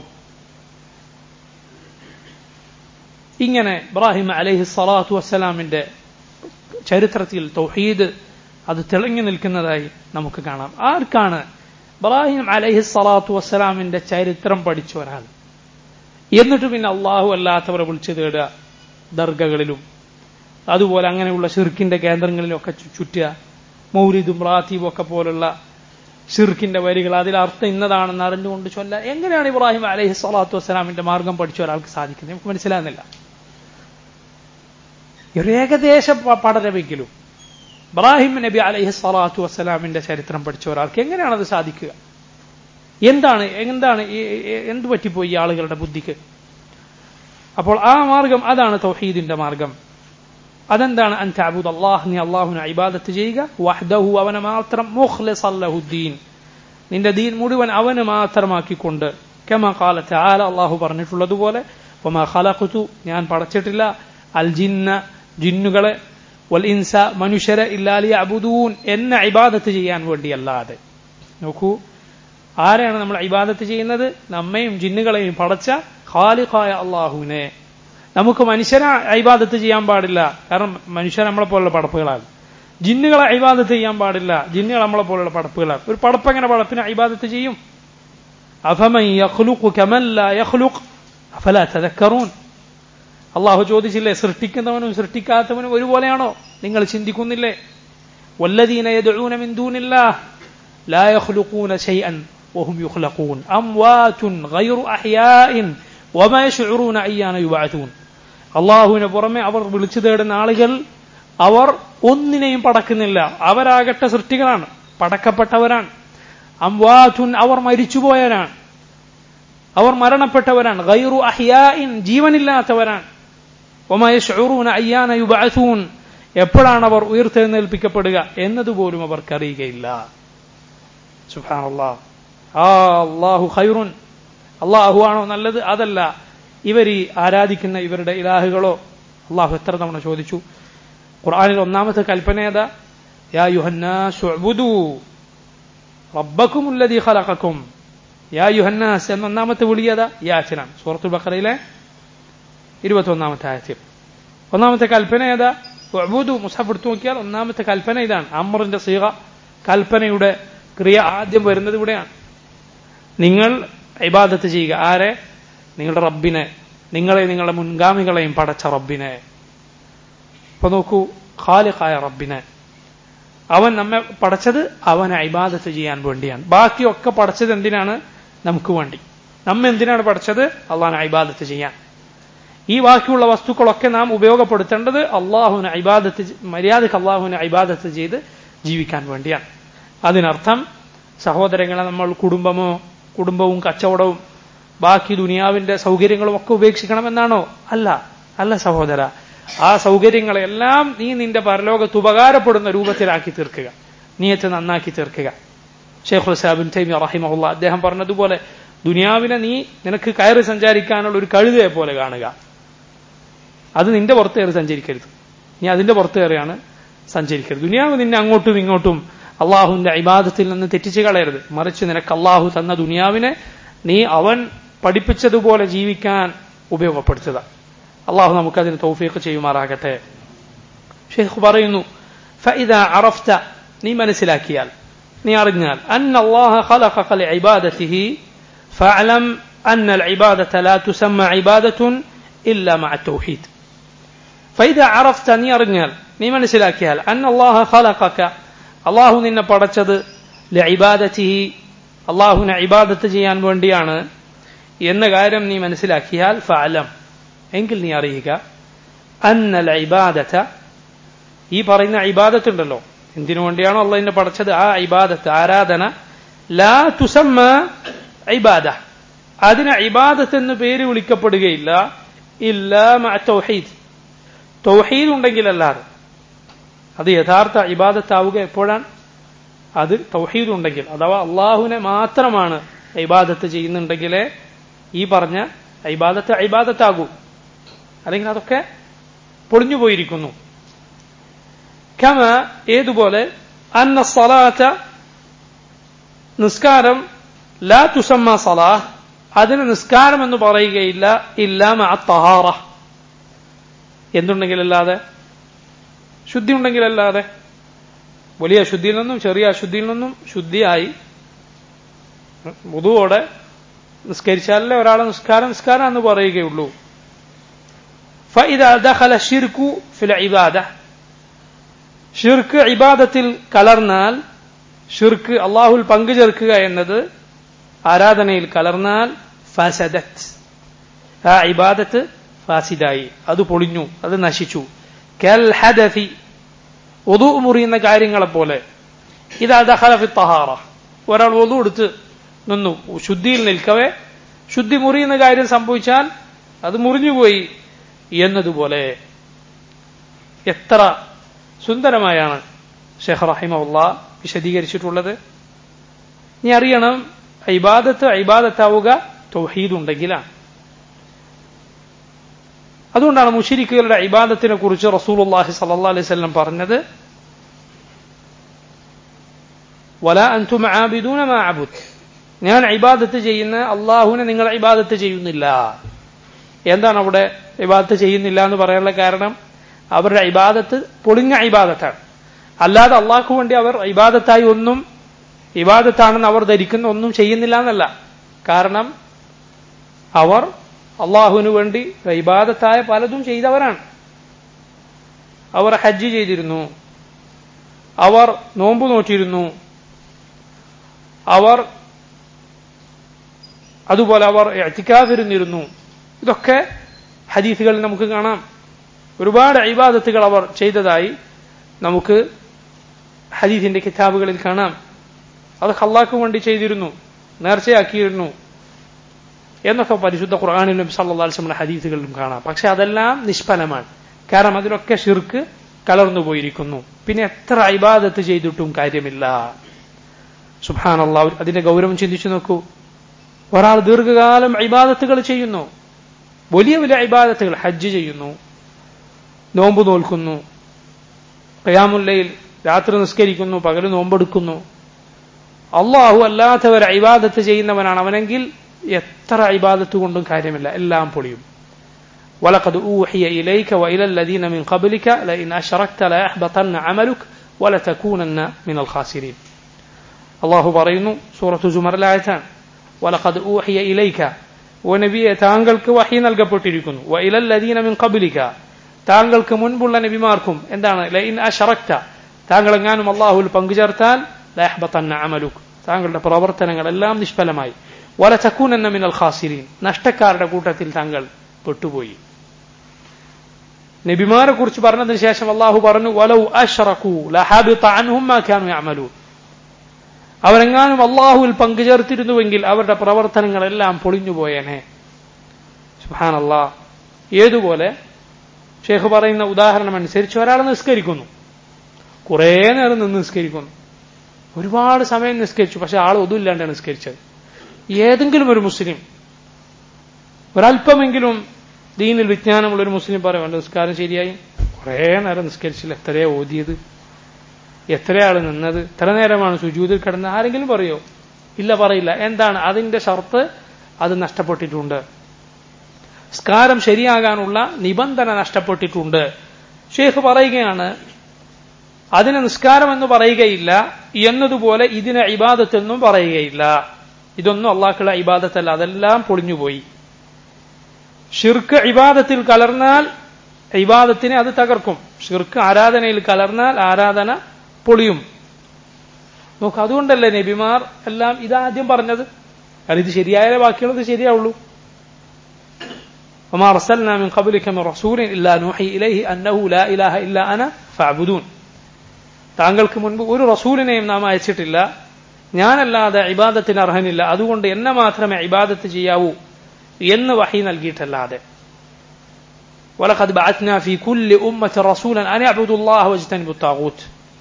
ഇങ്ങനെ ഇബ്രാഹിം അലൈഹി സ്വലാത്തു വസ്സലാമിന്റെ ചരിത്രത്തിൽ തൗഹീദ് അത് തിളങ്ങി നിൽക്കുന്നതായി നമുക്ക് കാണാം ആർക്കാണ് ഇബ്രാഹിം അലൈഹി സ്വലാത്തു വസ്സലാമിന്റെ ചരിത്രം പഠിച്ച ഒരാൾ എന്നിട്ട് പിന്നെ അള്ളാഹു അല്ലാത്തവരെ വിളിച്ചു തേടുക ദർഗകളിലും അതുപോലെ അങ്ങനെയുള്ള ഷിർക്കിന്റെ കേന്ദ്രങ്ങളിലും ഒക്കെ ചുറ്റുക മൗലിദും റാത്തീബും ഒക്കെ പോലുള്ള ഷിർക്കിന്റെ വരികൾ അതിൽ അർത്ഥം ഇന്നതാണെന്ന് അറിഞ്ഞുകൊണ്ട് ചൊല്ല എങ്ങനെയാണ് ഇബ്രാഹിം അലൈഹി സ്വലാത്തു വസ്സലാമിന്റെ മാർഗം പഠിച്ച ഒരാൾക്ക് സാധിക്കുന്നത് നമുക്ക് മനസ്സിലാകുന്നില്ല ഒരു ഏകദേശ പഠനമെങ്കിലും ഇബ്രാഹിം നബി അലൈഹി സ്വലാത്തു വസ്സലാമിന്റെ ചരിത്രം പഠിച്ച ഒരാൾക്ക് എങ്ങനെയാണ് അത് സാധിക്കുക എന്താണ് എന്താണ് എന്ത് പറ്റിപ്പോയി ഈ ആളുകളുടെ ബുദ്ധിക്ക് അപ്പോൾ ആ മാർഗം അതാണ് തൗഹീദിന്റെ മാർഗം അതെന്താണ് അൻ തഅബുദ അല്ലാഹ് നീ അള്ളാഹുവിനെ ഇബാദത്ത് ചെയ്യുക വഹ്ദഹു അവനെ മാത്രം മുഖ്ലിസൻ ലഹുദ്ദീൻ നിന്റെ ദീൻ മുഴുവൻ അവന് മാത്രമാക്കിക്കൊണ്ട് കമ ഖാല തആല അള്ളാഹു പറഞ്ഞിട്ടുള്ളതുപോലെ വമാ ഖലഖതു ഞാൻ പടച്ചിട്ടില്ല അൽ ജിന്ന ജിന്നുകളെ വൽ ഇൻസ മനുഷ്യരെ ഇല്ലാലി അബുദൂൻ എന്നെ ഇബാദത്ത് ചെയ്യാൻ വേണ്ടിയല്ലാതെ നോക്കൂ ആരെയാണ് നമ്മൾ ഇബാദത്ത് ചെയ്യുന്നത് നമ്മയും ജിന്നുകളെയും പടച്ച ഖാലിഖായ അള്ളാഹുവിനെ നമുക്ക് മനുഷ്യനെ ഇബാദത്ത് ചെയ്യാൻ പാടില്ല കാരണം മനുഷ്യർ നമ്മളെ പോലുള്ള പടപ്പുകളാണ് ജിന്നുകളെ ഇബാദത്ത് ചെയ്യാൻ പാടില്ല ജിന്നുകൾ നമ്മളെ പോലുള്ള പടപ്പുകളാണ് ഒരു പടപ്പ് എങ്ങനെ പടപ്പിനെ ഇബാദത്ത് ചെയ്യും അഫമൻ യഖ്ലുഖു കമൻ ലാ യഖ്ലുഖ് അഫലാ തദക്കറൂൻ അള്ളാഹു ചോദിച്ചില്ലേ സൃഷ്ടിക്കുന്നവനും സൃഷ്ടിക്കാത്തവനും ഒരുപോലെയാണോ നിങ്ങൾ ചിന്തിക്കുന്നില്ലേ വല്ലദീന യദ്ഊന മിൻ ദൂനില്ലാഹ് لا يخلقون شيئا وهم يخلقون أموات غير أحياء وما يشعرون أيان يبعثون അള്ളാഹുവിനെ പുറമെ അവർ വിളിച്ചു തേടുന്ന ആളുകൾ അവർ ഒന്നിനെയും പടക്കുന്നില്ല അവരാകട്ടെ സൃഷ്ടികളാണ് പടക്കപ്പെട്ടവരാണ് അംവാതുൻ അവർ മരിച്ചുപോയവരാണ് അവർ മരണപ്പെട്ടവരാണ് ഗൈറു അഹിയായിൻ ജീവനില്ലാത്തവരാണ് ഒമയഷൂറൂന അയ്യാന യുബഅസൂൻ എപ്പോഴാണ് അവർ ഉയർത്തെഴുന്നേൽപ്പിക്കപ്പെടുക എന്നതുപോലും അവർക്കറിയുകയില്ല സുഹാനല്ലാ ആ അള്ളാഹു ഖൈറുൻ അള്ളാഹു ആണോ നല്ലത് അതല്ല ഇവർ ഈ ആരാധിക്കുന്ന ഇവരുടെ ഇലാഹുകളോ അള്ളാഹു എത്ര തവണ ചോദിച്ചു ഖുർആാനിൽ ഒന്നാമത്തെ കൽപ്പന ഏതാ യാ യുഹന്നാസ് ഉഅ്ബുദൂ റബ്ബക്കും ഉല്ലദീ ഖലഖക്കും യാ യുഹന്നാസ് എന്ന ഒന്നാമത്തെ വിളിയതാ യാചനാണ് സൂറത്തുൽ ബഖറയിലെ ഇരുപത്തി ഒന്നാമത്തെ ആയത്തിൽ ഒന്നാമത്തെ കൽപ്പന ഏതാ ഉഅ്ബുദു മുസഫ് എടുത്തു നോക്കിയാൽ ഒന്നാമത്തെ കൽപ്പന ഇതാണ് അമറിന്റെ സീറ കൽപ്പനയുടെ ക്രിയ ആദ്യം വരുന്നത് ഇവിടെയാണ് നിങ്ങൾ ഇബാദത്ത് ചെയ്യുക ആരെ നിങ്ങളുടെ റബ്ബിനെ നിങ്ങളെ നിങ്ങളുടെ മുൻഗാമികളെയും പടച്ച റബ്ബിനെ ഇപ്പൊ നോക്കൂ ഖാലിഖായ റബ്ബിനെ അവൻ നമ്മെ പടച്ചത് അവനെ ഇബാദത്ത് ചെയ്യാൻ വേണ്ടിയാണ് ബാക്കിയൊക്കെ പടച്ചത് എന്തിനാണ് നമുക്ക് വേണ്ടി നമ്മ എന്തിനാണ് പഠിച്ചത് അള്ളാഹനെ ഇബാദത്ത് ചെയ്യാൻ ഈ ബാക്കിയുള്ള വസ്തുക്കളൊക്കെ നാം ഉപയോഗപ്പെടുത്തേണ്ടത് അള്ളാഹുവിനെ ഇബാദത്ത് മര്യാദക്ക് അള്ളാഹുവിനെ ഇബാദത്ത് ചെയ്ത് ജീവിക്കാൻ വേണ്ടിയാണ് അതിനർത്ഥം സഹോദരങ്ങളെ നമ്മൾ കുടുംബമോ കുടുംബവും കച്ചവടവും ബാക്കി ദുനിയാവിന്റെ സൗകര്യങ്ങളും ഒക്കെ ഉപേക്ഷിക്കണമെന്നാണോ അല്ല അല്ല സഹോദര ആ സൗകര്യങ്ങളെല്ലാം നീ നിന്റെ പരലോകത്ത് ഉപകാരപ്പെടുന്ന രൂപത്തിലാക്കി തീർക്കുക നീയത്ത് നന്നാക്കി തീർക്കുക ഷെയ്ഖുൽ സാബിൻ തൈമി റഹിമഹുല്ല അദ്ദേഹം പറഞ്ഞതുപോലെ ദുനിയാവിനെ നീ നിനക്ക് കയറി സഞ്ചാരിക്കാനുള്ള ഒരു കഴുതയെ പോലെ കാണുക അത് നിന്റെ പുറത്ത് കയറി സഞ്ചരിക്കരുത് നീ അതിന്റെ പുറത്ത് കയറിയാണ് സഞ്ചരിക്കരുത് ദുനിയാവ് നിന്നെ അങ്ങോട്ടും ഇങ്ങോട്ടും അള്ളാഹുവിന്റെ ഇബാദത്തിൽ നിന്ന് തെറ്റിച്ച് കളയരുത് മറിച്ച് നിനക്ക് അള്ളാഹു തന്ന ദുനിയാവിനെ നീ അവൻ പഠിപ്പിച്ചതുപോലെ ജീവിക്കാൻ ഉപയോഗപ്പെടുത്തുക അള്ളാഹു നമുക്കതിന് തൗഫീഖ് ചെയ്യുമാറാകട്ടെ ഷെയ്ഖ് പറയുന്നു ഫഇദ അറഫ്ത നീ മനസ്സിലാക്കിയാൽ നീ അറിഞ്ഞാൽ അന്ന അള്ളാഹ ഖലഖക ലിഇബാദതിഹി ഫഅലം അന്ന العبادة لا تسمى عبادة إلا مع التوحيد فإذا عرفت നീ അറിഞ്ഞാൽ നീ മനസ്സിലാക്കിയാൽ അന്ന അള്ളാഹ ഖലഖക അള്ളാഹു നിന്നെ പടച്ചത് ലിഇബാദതിഹി അള്ളാഹുവിനെ ഇബാദത്ത് ചെയ്യാൻ വേണ്ടിയാണ് എന്ന കാര്യം നീ മനസ്സിലാക്കിയാൽ ഫഅലം എങ്കിൽ നീ അറിയുക അന്നൽ ഇബാദത്ത ഈ പറയുന്ന ഇബാദത്ത് ഉണ്ടല്ലോ എന്തിനു വേണ്ടിയാണോ അള്ളാഹിനെ പടച്ചത് ആ ഇബാദത്ത് ആരാധന ലാ തുസമ്മ ഇബാദ അതിന് ഇബാദത്ത് എന്ന് പേര് വിളിക്കപ്പെടുകയില്ല ഇല്ല തൗഹീദ് തൗഹീദ് ഉണ്ടെങ്കിലല്ലാതെ അത് യഥാർത്ഥ ഇബാദത്താവുക എപ്പോഴാണ് അത് തൗഹീദ് ഉണ്ടെങ്കിൽ അഥവാ അള്ളാഹുവിനെ മാത്രമാണ് ഇബാദത്ത് ചെയ്യുന്നുണ്ടെങ്കിലേ ഈ പറഞ്ഞ ഇബാദത്ത് ഇബാദത്താകൂ അല്ലെങ്കിൽ അതൊക്കെ പൊളിഞ്ഞു പോയിരിക്കുന്നു കമ ഏതുപോലെ അന്ന സലാത്ത നിസ്കാരം ലാ തുസമ്മ സലാഹ് അതിന് നിസ്കാരം എന്ന് പറയുകയില്ല ഇല്ലാമ തഹാറ എന്തുണ്ടെങ്കിലല്ലാതെ ശുദ്ധി ഉണ്ടെങ്കിലല്ലാതെ വലിയ അശുദ്ധിയിൽ നിന്നും ചെറിയ അശുദ്ധിയിൽ നിന്നും ശുദ്ധിയായി മുതുവോടെ നിസ്കരിച്ചാലല്ലേ ഒരാളെ നിസ്കാരം നിസ്കാരം എന്ന് പറയുകയുള്ളൂ فإذا دخل الشرك في العبادة ഷിർക്ക് ഇബാദത്തിൽ കലർന്നാൽ ഷിർക്ക് അള്ളാഹുൽ പങ്കു ചേർക്കുക എന്നത് ആരാധനയിൽ കലർന്നാൽ ഫസദത്ത് ആ ഇബാദത്ത് ഫാസിദായി അത് പൊളിഞ്ഞു അത് നശിച്ചു കൽ ഹദഫി ഒതു മുറിയുന്ന കാര്യങ്ങളെ പോലെ ഇതാ ദഹലഫി തഹാറ ഒരാൾ ഒതു എടുത്ത് നിന്നു ശുദ്ധിയിൽ നിൽക്കവേ ശുദ്ധി മുറിയുന്ന കാര്യം സംഭവിച്ചാൽ അത് മുറിഞ്ഞുപോയി എന്നതുപോലെ എത്ര സുന്ദരമായാണ് ഷെഹ് റഹിമുള്ള വിശദീകരിച്ചിട്ടുള്ളത് നീ അറിയണം ഇബാദത്ത് ഇബാദത്താവുക തൗഹീദ് ഉണ്ടെങ്കിലാണ് അതുകൊണ്ടാണ് മുഷിരിക്കുകളുടെ ഇബാദത്തിനെ കുറിച്ച് റസൂലുള്ളാഹി സല്ലല്ലാഹു അലൈഹി വസല്ലം പറഞ്ഞത് വല അൻതും ആബിദൂന മാ അബുദ് ഞാൻ ഇബാദത്ത് ചെയ്യുന്ന അള്ളാഹുവിനെ നിങ്ങൾ ഇബാദത്ത് ചെയ്യുന്നില്ല എന്താണ് അവിടെ ഇബാദത്ത് ചെയ്യുന്നില്ല എന്ന് പറയാനുള്ള കാരണം അവരുടെ ഇബാദത്ത് പൊളിഞ്ഞ ഇബാദത്താണ് അല്ലാതെ അള്ളാഹ്ക്ക് വേണ്ടി അവർ ഇബാദത്തായി ഒന്നും ഇബാദത്താണെന്ന് അവർ ധരിക്കുന്ന ഒന്നും ചെയ്യുന്നില്ല എന്നല്ല കാരണം അവർ അള്ളാഹുവിന് വേണ്ടി ഇബാദത്തായ പലതും ചെയ്തവരാണ് അവർ ഹജ്ജ് ചെയ്തിരുന്നു അവർ നോമ്പ് നോറ്റിരുന്നു അവർ അതുപോലെ അവർ എത്തിക്കാതിരുന്നിരുന്നു ഇതൊക്കെ ഹദീസുകളിൽ നമുക്ക് കാണാം ഒരുപാട് ഇബാദത്തുകൾ അവർ ചെയ്തതായി നമുക്ക് ഹദീസിന്റെ കിതാബുകളിൽ കാണാം അത് അള്ളാഹ്ക്ക് വേണ്ടി ചെയ്തിരുന്നു നേർച്ചയാക്കിയിരുന്നു എന്നൊക്കെ പരിശുദ്ധ ഖുർആാനിലും സല്ലാസ്ലമിന്റെ ഹദീസുകളിലും കാണാം പക്ഷെ അതെല്ലാം നിഷ്ഫലമാണ് കാരണം അതിലൊക്കെ ഷിർക്ക് കലർന്നു പോയിരിക്കുന്നു പിന്നെ എത്ര ഇബാദത്ത് ചെയ്തിട്ടും കാര്യമില്ല സുഹാനല്ല അതിന്റെ ഗൗരവം ചിന്തിച്ചു നോക്കൂ ഒരാൾ ദീർഘകാലം ഇബാദത്തുകൾ ചെയ്യുന്നു വലിയ വലിയ ഇബാദത്തുകൾ ഹജ്ജ് ചെയ്യുന്നു നോമ്പ് നോൽക്കുന്നു ഖയാമുല്ലയിൽ രാത്രി നിസ്കരിക്കുന്നു പകല് നോമ്പെടുക്കുന്നു അള്ളാഹു അല്ലാത്തവർ ഇബാദത്ത് ചെയ്യുന്നവനാണ് അവനെങ്കിൽ എത്ര ഇബാദത്ത് കൊണ്ടും കാര്യമില്ല എല്ലാം പൊളിയും ولقد أوحي إليك وإلى الذين من قبلك لئن أشركت ليحبطن عملك ولتكونن من الخاسرين الله പറയുന്നു സൂറത്തു സുമറിലായതാണ് ولقد أوحي إليك ونبيه താങ്കൾക്ക് വഹി നൽകപ്പെട്ടിരിക്കുന്നു وإلى الذين من قبلك താങ്കൾക്ക് മുൻപുള്ള നബിമാർക്കും എന്താണ് ലൈൻ അഷറക്ത താങ്കൾ എങ്ങാനും അള്ളാഹുൽ പങ്കുചേർത്താൽ ലഹബത്തന്ന അമലുക് താങ്കളുടെ പ്രവർത്തനങ്ങളെല്ലാം നിഷ്ഫലമായി വല ചക്കൂനെന്ന മിനൽ ഖാസിരീൻ നഷ്ടക്കാരുടെ കൂട്ടത്തിൽ താങ്കൾ പെട്ടുപോയി നബിമാരെ കുറിച്ച് പറഞ്ഞതിന് ശേഷം അള്ളാഹു പറഞ്ഞു വലൗ അഷ്റഖു ലഹാബിത അൻഹും മാ കാനു യഅമലൂൻ അവരെങ്ങാനും അള്ളാഹുവിൽ പങ്കുചേർത്തിരുന്നുവെങ്കിൽ അവരുടെ പ്രവർത്തനങ്ങളെല്ലാം പൊളിഞ്ഞുപോയേനെ സുഹാനല്ലാ ഏതുപോലെ ഷേഖ് പറയുന്ന ഉദാഹരണം അനുസരിച്ച് ഒരാൾ നിസ്കരിക്കുന്നു കുറേ നേരം നിന്ന് നിസ്കരിക്കുന്നു ഒരുപാട് സമയം നിസ്കരിച്ചു പക്ഷെ ആൾ ഒതുമില്ലാണ്ടാണ് നിസ്കരിച്ചത് ഏതെങ്കിലും ഒരു മുസ്ലിം ഒരല്പമെങ്കിലും ദീനിൽ വിജ്ഞാനമുള്ള ഒരു മുസ്ലിം പറയും എന്റെ നിസ്കാരം ശരിയായി കുറേ നേരം നിസ്കരിച്ചില്ല എത്രയാ ഓതിയത് എത്രയാൾ നിന്നത് എത്ര നേരമാണ് സുജൂതിൽ കിടന്നത് ആരെങ്കിലും പറയോ ഇല്ല പറയില്ല എന്താണ് അതിന്റെ ഷർത്ത് അത് നഷ്ടപ്പെട്ടിട്ടുണ്ട് സ്കാരം ശരിയാകാനുള്ള നിബന്ധന നഷ്ടപ്പെട്ടിട്ടുണ്ട് ഷേഖ് പറയുകയാണ് അതിന് നിസ്കാരം എന്ന് പറയുകയില്ല എന്നതുപോലെ ഇതിനെ ഇബാദത്തെന്നും പറയുകയില്ല ഇതൊന്നും അള്ളാഹുള്ള ഇബാദത്തല്ല അതെല്ലാം പൊളിഞ്ഞുപോയി ഷിർക്ക് ഇബാദത്തിൽ കലർന്നാൽ ഇബാദത്തിനെ അത് തകർക്കും ഷിർക്ക് ആരാധനയിൽ കലർന്നാൽ ആരാധന പൊളിയും നോക്ക് അതുകൊണ്ടല്ലേ നബിമാർ എല്ലാം ഇതാദ്യം പറഞ്ഞത് കാരണം ഇത് ശരിയായാലേ ബാക്കിയുള്ളത് ശരിയാവുള്ളൂ وما أرسلنا من قبلك من رسول إلا نوحي إليه أنه لا إله إلا أنا فاعبدون താങ്കൾക്ക് മുൻപ് ഒരു റസൂലിനെയും നാം അയച്ചിട്ടില്ല ഞാനല്ലാതെ ഇബാദത്തിന് അർഹനില്ല അതുകൊണ്ട് എന്നെ മാത്രമേ ഇബാദത്ത് ചെയ്യാവൂ എന്ന് വഹി നൽകിയിട്ടല്ലാതെ ولقد بعثنا في كل أمة رسولا أن يعبدوا الله واجتنبوا الطاغوت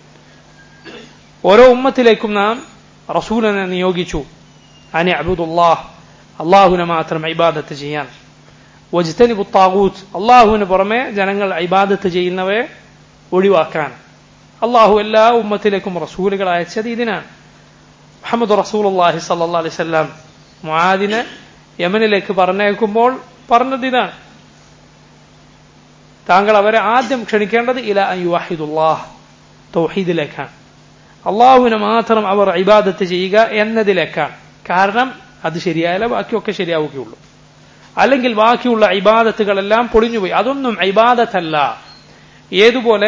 ഓരോ ഉമ്മത്തിലേക്കും നാം റസൂലിനെ നിയോഗിച്ചു അനി അബുദുല്ലാഹ് അള്ളാഹുവിനെ മാത്രം ഇബാദത്ത് ചെയ്യാൻ വജ്തനിബു താഗൂത്ത് അള്ളാഹുവിന് പുറമെ ജനങ്ങൾ ഇബാദത്ത് ചെയ്യുന്നവയെ ഒഴിവാക്കാൻ അള്ളാഹു എല്ലാ ഉമ്മത്തിലേക്കും റസൂലുകൾ അയച്ചത് ഇതിനാണ് മുഹമ്മദ് റസൂൽ അള്ളാഹി സല്ലാ അലൈവല്ലാം മുആദിനെ യമനിലേക്ക് പറഞ്ഞേക്കുമ്പോൾ പറഞ്ഞത് ഇതാണ് താങ്കൾ അവരെ ആദ്യം ക്ഷണിക്കേണ്ടത് ഇല അയ്യുവാഹിദുല്ലാഹ് തൗഹീദിലേക്കാണ് അള്ളാഹുവിനെ മാത്രം അവർ ഇബാദത്ത് ചെയ്യുക എന്നതിലേക്കാണ് കാരണം അത് ശരിയായാലേ ബാക്കിയൊക്കെ ശരിയാവുകയുള്ളൂ അല്ലെങ്കിൽ ബാക്കിയുള്ള ഇബാദത്തുകളെല്ലാം പൊളിഞ്ഞുപോയി അതൊന്നും ഇബാദത്തല്ല ഏതുപോലെ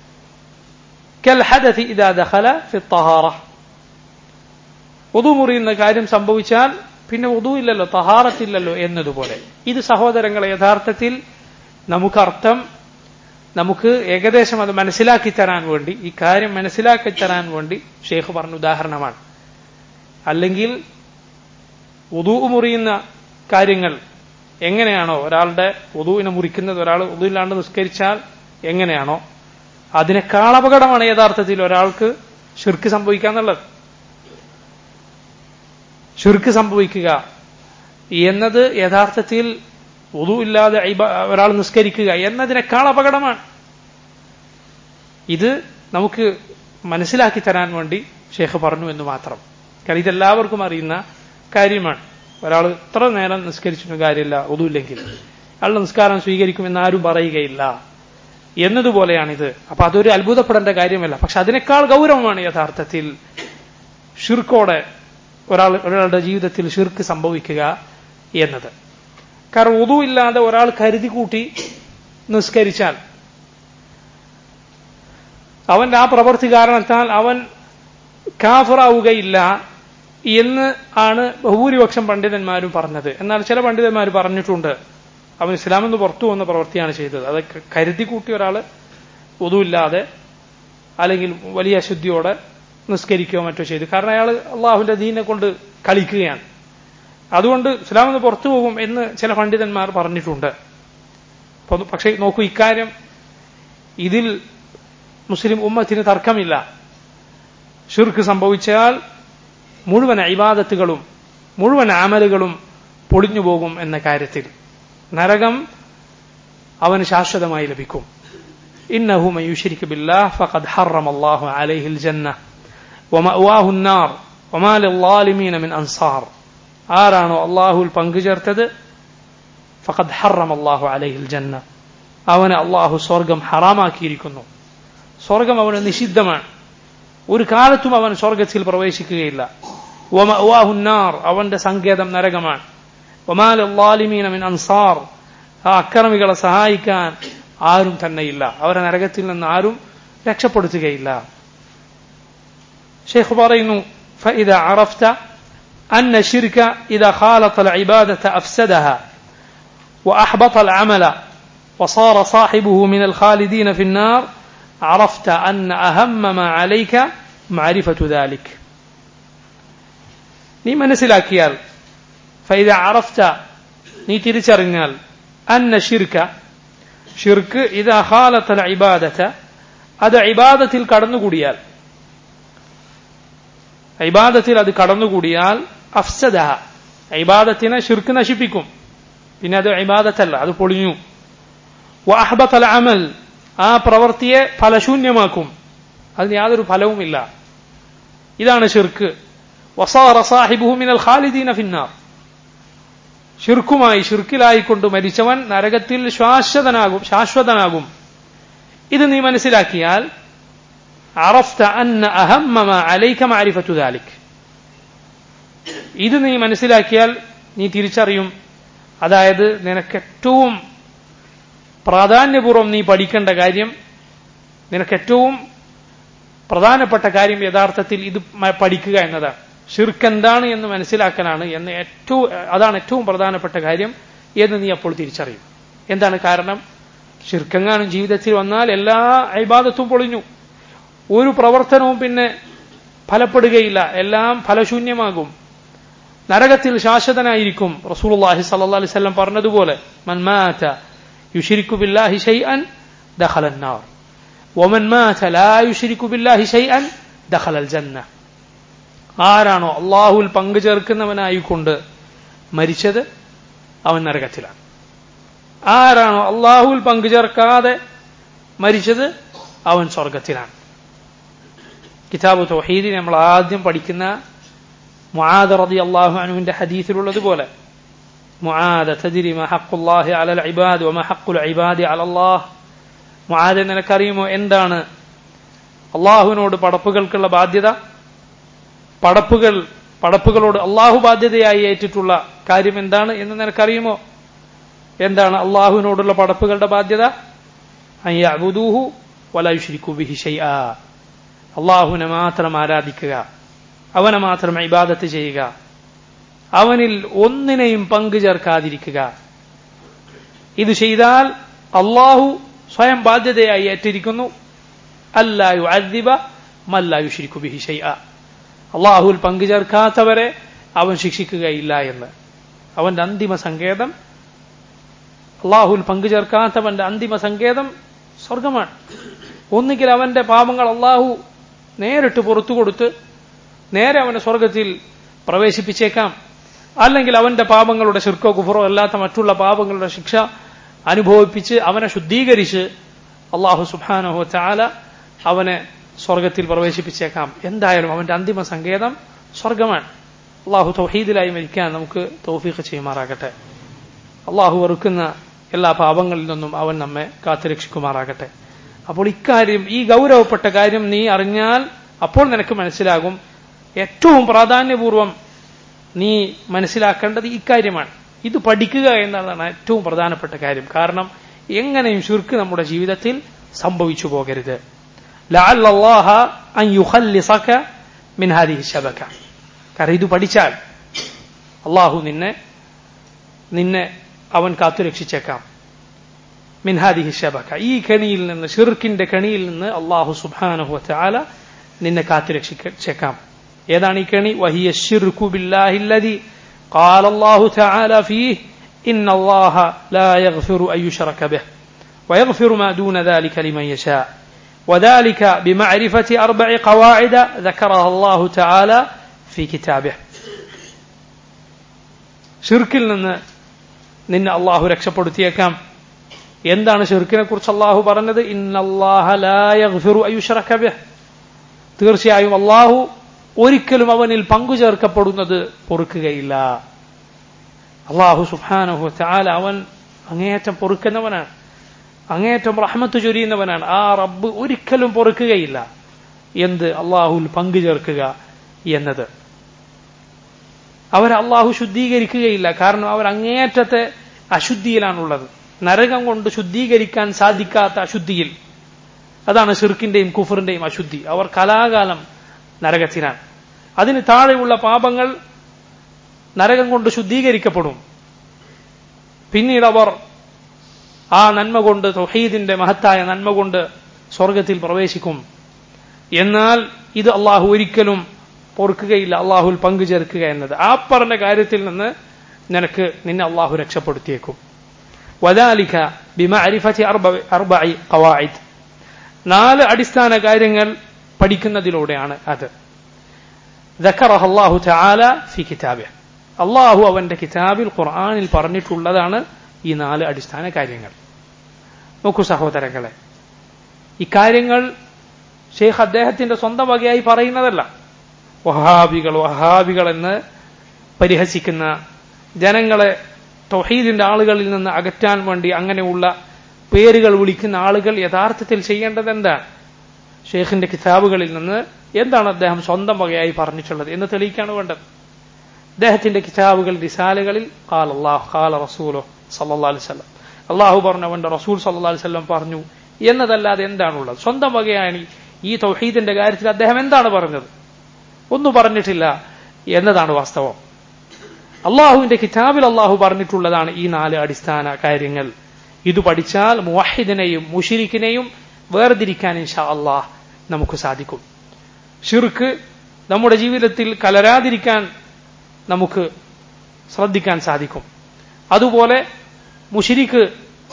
ഉദു മുറിയുന്ന കാര്യം സംഭവിച്ചാൽ പിന്നെ ഉദു ഇല്ലല്ലോ തഹാറത്തില്ലല്ലോ എന്നതുപോലെ ഇത് സഹോദരങ്ങളെ യഥാർത്ഥത്തിൽ നമുക്കർത്ഥം നമുക്ക് ഏകദേശം അത് മനസ്സിലാക്കി തരാൻ വേണ്ടി ഈ കാര്യം മനസ്സിലാക്കി തരാൻ വേണ്ടി ഷെയ്ഖ് പറഞ്ഞ ഉദാഹരണമാണ് അല്ലെങ്കിൽ ഉദു മുറിയുന്ന കാര്യങ്ങൾ എങ്ങനെയാണോ ഒരാളുടെ ഉദുവിനെ മുറിക്കുന്നത് ഒരാൾ ഉദുവില്ലാണ്ട് നിസ്കരിച്ചാൽ എങ്ങനെയാണോ അതിനേക്കാൾ അപകടമാണ് യഥാർത്ഥത്തിൽ ഒരാൾക്ക് ഷിർക്ക് സംഭവിക്കാന്നുള്ളത് ഷിർക്ക് സംഭവിക്കുക എന്നത് യഥാർത്ഥത്തിൽ ഉദു ഇല്ലാതെ ഒരാൾ നിസ്കരിക്കുക എന്നതിനേക്കാൾ അപകടമാണ് ഇത് നമുക്ക് മനസ്സിലാക്കി തരാൻ വേണ്ടി ഷേഖ് പറഞ്ഞു എന്ന് മാത്രം കാരണം ഇതെല്ലാവർക്കും അറിയുന്ന കാര്യമാണ് ഒരാൾ ഇത്ര നേരം നിസ്കരിച്ചിട്ട് കാര്യമില്ല ഒതുമില്ലെങ്കിൽ അയാളുടെ നിസ്കാരം സ്വീകരിക്കുമെന്ന് ആരും പറയുകയില്ല എന്നതുപോലെയാണിത് അപ്പൊ അതൊരു അത്ഭുതപ്പെടേണ്ട കാര്യമല്ല പക്ഷെ അതിനേക്കാൾ ഗൗരവമാണ് യഥാർത്ഥത്തിൽ ഷിർക്കോടെ ഒരാൾ ഒരാളുടെ ജീവിതത്തിൽ ഷിർക്ക് സംഭവിക്കുക എന്നത് കാരണം ഉതു ഇല്ലാതെ ഒരാൾ കരുതി കൂട്ടി നിസ്കരിച്ചാൽ അവന്റെ ആ പ്രവൃത്തി കാരണത്താൽ അവൻ കാഫറാവുകയില്ല എന്ന് ആണ് ബഹുഭൂരിപക്ഷം പണ്ഡിതന്മാരും പറഞ്ഞത് എന്നാൽ ചില പണ്ഡിതന്മാർ പറഞ്ഞിട്ടുണ്ട് അവൻ ഇസ്ലാമിൽ നിന്ന് പുറത്തു വന്ന പ്രവൃത്തിയാണ് ചെയ്തത് അത് കരുതി കൂട്ടി ഒരാൾ ഒതുമില്ലാതെ അല്ലെങ്കിൽ വലിയ അശുദ്ധിയോടെ നിസ്കരിക്കുകയോ മറ്റോ ചെയ്തു കാരണം അയാൾ അള്ളാഹുവിന്റെ ദീനെ കൊണ്ട് കളിക്കുകയാണ് അതുകൊണ്ട് ഇസ്ലാമിൽ നിന്ന് പുറത്തു പോകും എന്ന് ചില പണ്ഡിതന്മാർ പറഞ്ഞിട്ടുണ്ട് പക്ഷെ നോക്കൂ ഇക്കാര്യം ഇതിൽ മുസ്ലിം ഉമ്മത്തിന് തർക്കമില്ല ഷിർക്ക് സംഭവിച്ചാൽ മുഴുവൻ ഇബാദത്തുകളും മുഴുവൻ അമലുകളും പൊളിഞ്ഞു പോകും എന്ന കാര്യത്തിൽ നരകം അവന് ശാശ്വതമായി ലഭിക്കും إنه من يشرك بالله فقد حرم الله عليه الجنة ومأواه النار وما للظالمين من أنصار ആരാണോ അള്ളാഹുൽ പങ്കുചേർത്തത് ഫഖദ് ഹറം അള്ളാഹു അലൈഹിൽ ജന്ന അവന് അള്ളാഹു സ്വർഗം ഹറാമാക്കിയിരിക്കുന്നു സ്വർഗം അവന് നിഷിദ്ധമാണ് ഒരു കാലത്തും അവൻ സ്വർഗത്തിൽ പ്രവേശിക്കുകയില്ല ഒമാഹുന്നാർ അവന്റെ സങ്കേതം നരകമാണ് ഒമാലിമീന മിൻ അൻസാർ ആ അക്രമികളെ സഹായിക്കാൻ ആരും തന്നെയില്ല അവരെ നരകത്തിൽ നിന്ന് ആരും രക്ഷപ്പെടുത്തുകയില്ല ഷെയ്ഖ് പറയുന്നു فإذا عرفت أن الشرك إذا خالط العبادة أفسدها وأحبط العمل وصار صاحبه من الخالدين في النار عرفت أن أهم ما عليك معرفة ذلك നീ മനസ്സിലാക്കിയാൽ ഫൈദ അറഫ്ത നീ തിരിച്ചറിഞ്ഞാൽ അന്ന ഷിർക്ക ഷിർക്ക് ഇത് അഹാലത്തല ഇബാദത്ത് അത് ഇബാദത്തിൽ കടന്നുകൂടിയാൽ ഇബാദത്തിൽ അത് കടന്നുകൂടിയാൽ അഫ്സദ ഇബാദത്തിനെ ഷിർക്ക് നശിപ്പിക്കും പിന്നെ അത് ഇബാദത്തല്ല അത് പൊളിഞ്ഞു വഅഹബത്തൽ അമൽ ആ പ്രവൃത്തിയെ ഫലശൂന്യമാക്കും അതിന് യാതൊരു ഫലവുമില്ല ഇതാണ് ഷിർക്ക് വസാറ സാഹിബുഹു മിനൽ ഖാലിദീന ഫിന്നാർ ഷിർക്കുമായി ഷിർക്കിലായിക്കൊണ്ട് മരിച്ചവൻ നരകത്തിൽ ശാശ്വതനാകും ശാശ്വതനാകും ഇത് നീ മനസ്സിലാക്കിയാൽ عرفت أن أهم ما عليك معرفة ذلك ഇത് നീ മനസ്സിലാക്കിയാൽ നീ തിരിച്ചറിയും അതായത് നിനക്ക് ഏറ്റവും പ്രാധാന്യപൂർവ്വം നീ പഠിക്കേണ്ട കാര്യം നിനക്ക് ഏറ്റവും പ്രധാനപ്പെട്ട കാര്യം യഥാർത്ഥത്തിൽ ഇത് പഠിക്കുക എന്നതാണ് ഷിർക്ക് എന്താണ് എന്ന് മനസ്സിലാക്കലാണ് എന്ന് ഏറ്റവും അതാണ് ഏറ്റവും പ്രധാനപ്പെട്ട കാര്യം എന്ന് നീ അപ്പോൾ തിരിച്ചറിയും എന്താണ് കാരണം ഷിർക്കെങ്ങാനും ജീവിതത്തിൽ വന്നാൽ എല്ലാ അൈബാദത്തും പൊളിഞ്ഞു ഒരു പ്രവർത്തനവും പിന്നെ ഫലപ്പെടുകയില്ല എല്ലാം ഫലശൂന്യമാകും നരകത്തിൽ ശാശ്വതനായിരിക്കും റസൂലുള്ളാഹി സല്ലല്ലാഹു അലൈഹി വസല്ലം പറഞ്ഞതുപോലെ മൻ മാത യുശ്രിക്കു ബില്ലാഹി ഷൈഅൻ ദഖല النار ومن مات لا يشرك بالله شيئا دخل الجنة ആരാണോ അള്ളാഹുൽ പങ്കു ചേർക്കുന്നവനായിക്കൊണ്ട് മരിച്ചത് അവൻ നരകത്തിലാണ് ആരാണോ അള്ളാഹുൽ പങ്കു ചേർക്കാതെ മരിച്ചത് അവൻ സ്വർഗത്തിലാണ് കിതാബ് തൗഹീദിൽ നമ്മൾ ആദ്യം പഠിക്കുന്ന മുആദ റതി അള്ളാഹു അനുവിന്റെ ഹദീസിലുള്ളതുപോലെ മുആദ തദിരി മാ ഹഖുല്ലാഹി അലൽ ഇബാദ് വമാ ഹഖുൽ ഇബാദി അലല്ലാഹ് മുആദ നിനക്കറിയുമോ എന്താണ് അള്ളാഹുവിനോട് പടപ്പുകൾക്കുള്ള ബാധ്യത പടപ്പുകൾ പടപ്പുകളോട് അള്ളാഹു ബാധ്യതയായി ഏറ്റിട്ടുള്ള കാര്യം എന്താണ് എന്ന് നിനക്കറിയുമോ എന്താണ് അള്ളാഹുവിനോടുള്ള പടപ്പുകളുടെ ബാധ്യത അയ്യൂഹു വലായുഷിരിക്കു ബിഹി ഷൈആ അള്ളാഹുവിനെ മാത്രം ആരാധിക്കുക അവനെ മാത്രം ഇബാദത്ത് ചെയ്യുക അവനിൽ ഒന്നിനെയും പങ്കു ചേർക്കാതിരിക്കുക ഇത് ചെയ്താൽ അള്ളാഹു സ്വയം ബാധ്യതയായി ഏറ്റിരിക്കുന്നു അല്ലായു അദ്ദിബ മല്ലായു ഷിരിക്കു ബിഹി ഷൈആ അള്ളാഹുൽ പങ്കുചേർക്കാത്തവരെ അവൻ ശിക്ഷിക്കുകയില്ല എന്ന് അവന്റെ അന്തിമ സങ്കേതം അള്ളാഹുൽ പങ്കുചേർക്കാത്തവന്റെ അന്തിമ സങ്കേതം സ്വർഗമാണ് ഒന്നുകിൽ അവന്റെ പാപങ്ങൾ അള്ളാഹു നേരിട്ട് പുറത്തു കൊടുത്ത് നേരെ അവനെ സ്വർഗത്തിൽ പ്രവേശിപ്പിച്ചേക്കാം അല്ലെങ്കിൽ അവന്റെ പാപങ്ങളുടെ ശിർക്കോ കുഫറോ അല്ലാത്ത മറ്റുള്ള പാപങ്ങളുടെ ശിക്ഷ അനുഭവിപ്പിച്ച് അവനെ ശുദ്ധീകരിച്ച് അള്ളാഹു സുബാനഹു ചാല അവനെ സ്വർഗത്തിൽ പ്രവേശിപ്പിച്ചേക്കാം എന്തായാലും അവന്റെ അന്തിമ സങ്കേതം സ്വർഗമാണ് അള്ളാഹു തൗഹീദിലായി മരിക്കാൻ നമുക്ക് തൗഫീഖ് ചെയ്യുമാറാകട്ടെ അള്ളാഹു വെറുക്കുന്ന എല്ലാ പാപങ്ങളിൽ നിന്നും അവൻ നമ്മെ കാത്തുരക്ഷിക്കുമാറാകട്ടെ അപ്പോൾ ഇക്കാര്യം ഈ ഗൗരവപ്പെട്ട കാര്യം നീ അറിഞ്ഞാൽ അപ്പോൾ നിനക്ക് മനസ്സിലാകും ഏറ്റവും പ്രാധാന്യപൂർവം നീ മനസ്സിലാക്കേണ്ടത് ഇക്കാര്യമാണ് ഇത് പഠിക്കുക എന്നതാണ് ഏറ്റവും പ്രധാനപ്പെട്ട കാര്യം കാരണം എങ്ങനെയും ശുർക്ക് നമ്മുടെ ജീവിതത്തിൽ സംഭവിച്ചു പോകരുത് കാരണം ഇത് പഠിച്ചാൽ അള്ളാഹു നിന്നെ നിന്നെ അവൻ കാത്തുരക്ഷിച്ചേക്കാം മിൻഹാദി ഹിഷബക്ക ഈ കെണിയിൽ നിന്ന് ഷിർക്കിന്റെ കെണിയിൽ നിന്ന് അള്ളാഹു സുബാനഹു ചാല നിന്നെ കാത്തുരക്ഷിച്ചേക്കാം ഏതാണ് ഈ കെണി വഹിയ ഷിർക്കു ബില്ലാഹില്ലതി قال الله تعالى فيه إن الله لا يغفر أن يشرك به ويغفر ما دون ذلك لمن يشاء وذلك بمعرفة أربع قواعد ذكرها الله تعالى في كتابه ഷിർക്കിൽ നിന്ന് നിന്നെ അള്ളാഹു രക്ഷപ്പെടുത്തിയേക്കാം എന്താണ് ഷിർക്കിനെ കുറിച്ച് അള്ളാഹു പറഞ്ഞത് തീർച്ചയായും അള്ളാഹു ഒരിക്കലും അവനിൽ പങ്കു ചേർക്കപ്പെടുന്നത് പൊറുക്കുകയില്ല അള്ളാഹു സുഹാനഹു ചാല അവൻ അങ്ങേയറ്റം പൊറുക്കുന്നവനാണ് അങ്ങേയറ്റം റഹ്മത്ത് ചൊരിയുന്നവനാണ് ആ റബ്ബ് ഒരിക്കലും പൊറുക്കുകയില്ല എന്ത് അള്ളാഹുൽ പങ്കു ചേർക്കുക എന്നത് അവരെ അള്ളാഹു ശുദ്ധീകരിക്കുകയില്ല കാരണം അവർ അങ്ങേയറ്റത്തെ അശുദ്ധിയിലാണുള്ളത് നരകം കൊണ്ട് ശുദ്ധീകരിക്കാൻ സാധിക്കാത്ത അശുദ്ധിയിൽ അതാണ് ഷിർക്കിന്റെയും കുഫറിന്റെയും അശുദ്ധി അവർ കലാകാലം നരകത്തിനാണ് അതിന് താഴെയുള്ള പാപങ്ങൾ നരകം കൊണ്ട് ശുദ്ധീകരിക്കപ്പെടും പിന്നീട് അവർ ആ നന്മ കൊണ്ട് തൊഹീദിന്റെ മഹത്തായ നന്മ കൊണ്ട് സ്വർഗത്തിൽ പ്രവേശിക്കും എന്നാൽ ഇത് അള്ളാഹു ഒരിക്കലും പൊറുക്കുകയില്ല അള്ളാഹുൽ പങ്കു ചേർക്കുക എന്നത് ആ പറഞ്ഞ കാര്യത്തിൽ നിന്ന് നിനക്ക് നിന്നെ അള്ളാഹു രക്ഷപ്പെടുത്തിയേക്കും വദാലിക ബിമഅരിഫത്തി അർബഇ ഖവായിദ് നാല് അടിസ്ഥാന കാര്യങ്ങൾ പഠിക്കുന്നതിലൂടെയാണ് അത് ذكرها الله تعالى في كتابه അള്ളാഹു അവന്റെ കിതാബിൽ ഖുർആനിൽ പറഞ്ഞിട്ടുള്ളതാണ് ഈ നാല് അടിസ്ഥാന കാര്യങ്ങൾ നോക്കൂ സഹോദരങ്ങളെ ഇക്കാര്യങ്ങൾ ഷെയ്ഖ് അദ്ദേഹത്തിന്റെ സ്വന്തം വകയായി പറയുന്നതല്ല വഹാബികൾ വഹാബികൾ എന്ന് പരിഹസിക്കുന്ന ജനങ്ങളെ തൊഹീദിന്റെ ആളുകളിൽ നിന്ന് അകറ്റാൻ വേണ്ടി അങ്ങനെയുള്ള പേരുകൾ വിളിക്കുന്ന ആളുകൾ യഥാർത്ഥത്തിൽ ചെയ്യേണ്ടത് എന്താണ് ഷെയ്ഖിന്റെ കിതാബുകളിൽ നിന്ന് എന്താണ് അദ്ദേഹം സ്വന്തം വകയായി പറഞ്ഞിട്ടുള്ളത് എന്ന് തെളിയിക്കാണ് വേണ്ടത് അദ്ദേഹത്തിന്റെ കിതാബുകൾ റിസാലുകളിൽ ഖാൽ അള്ളാഹു ഖാല റസൂലോ സല്ലാ അലിസ്ലം അള്ളാഹു പറഞ്ഞു അവന്റെ റസൂൽ സല്ലാ അലിസ്ലം പറഞ്ഞു എന്നതല്ലാതെ എന്താണുള്ളത് സ്വന്തം വകയാണ് ഈ തൗഹീദിന്റെ കാര്യത്തിൽ അദ്ദേഹം എന്താണ് പറഞ്ഞത് ഒന്നും പറഞ്ഞിട്ടില്ല എന്നതാണ് വാസ്തവം അള്ളാഹുവിന്റെ കിതാബിൽ അള്ളാഹു പറഞ്ഞിട്ടുള്ളതാണ് ഈ നാല് അടിസ്ഥാന കാര്യങ്ങൾ ഇത് പഠിച്ചാൽ മുവാഹിദിനെയും മുഷിരിക്കിനെയും വേർതിരിക്കാൻ ഇൻഷാ അള്ളാഹ് നമുക്ക് സാധിക്കും ഷിർക്ക് നമ്മുടെ ജീവിതത്തിൽ കലരാതിരിക്കാൻ നമുക്ക് ശ്രദ്ധിക്കാൻ സാധിക്കും അതുപോലെ മുഷിരിക്ക്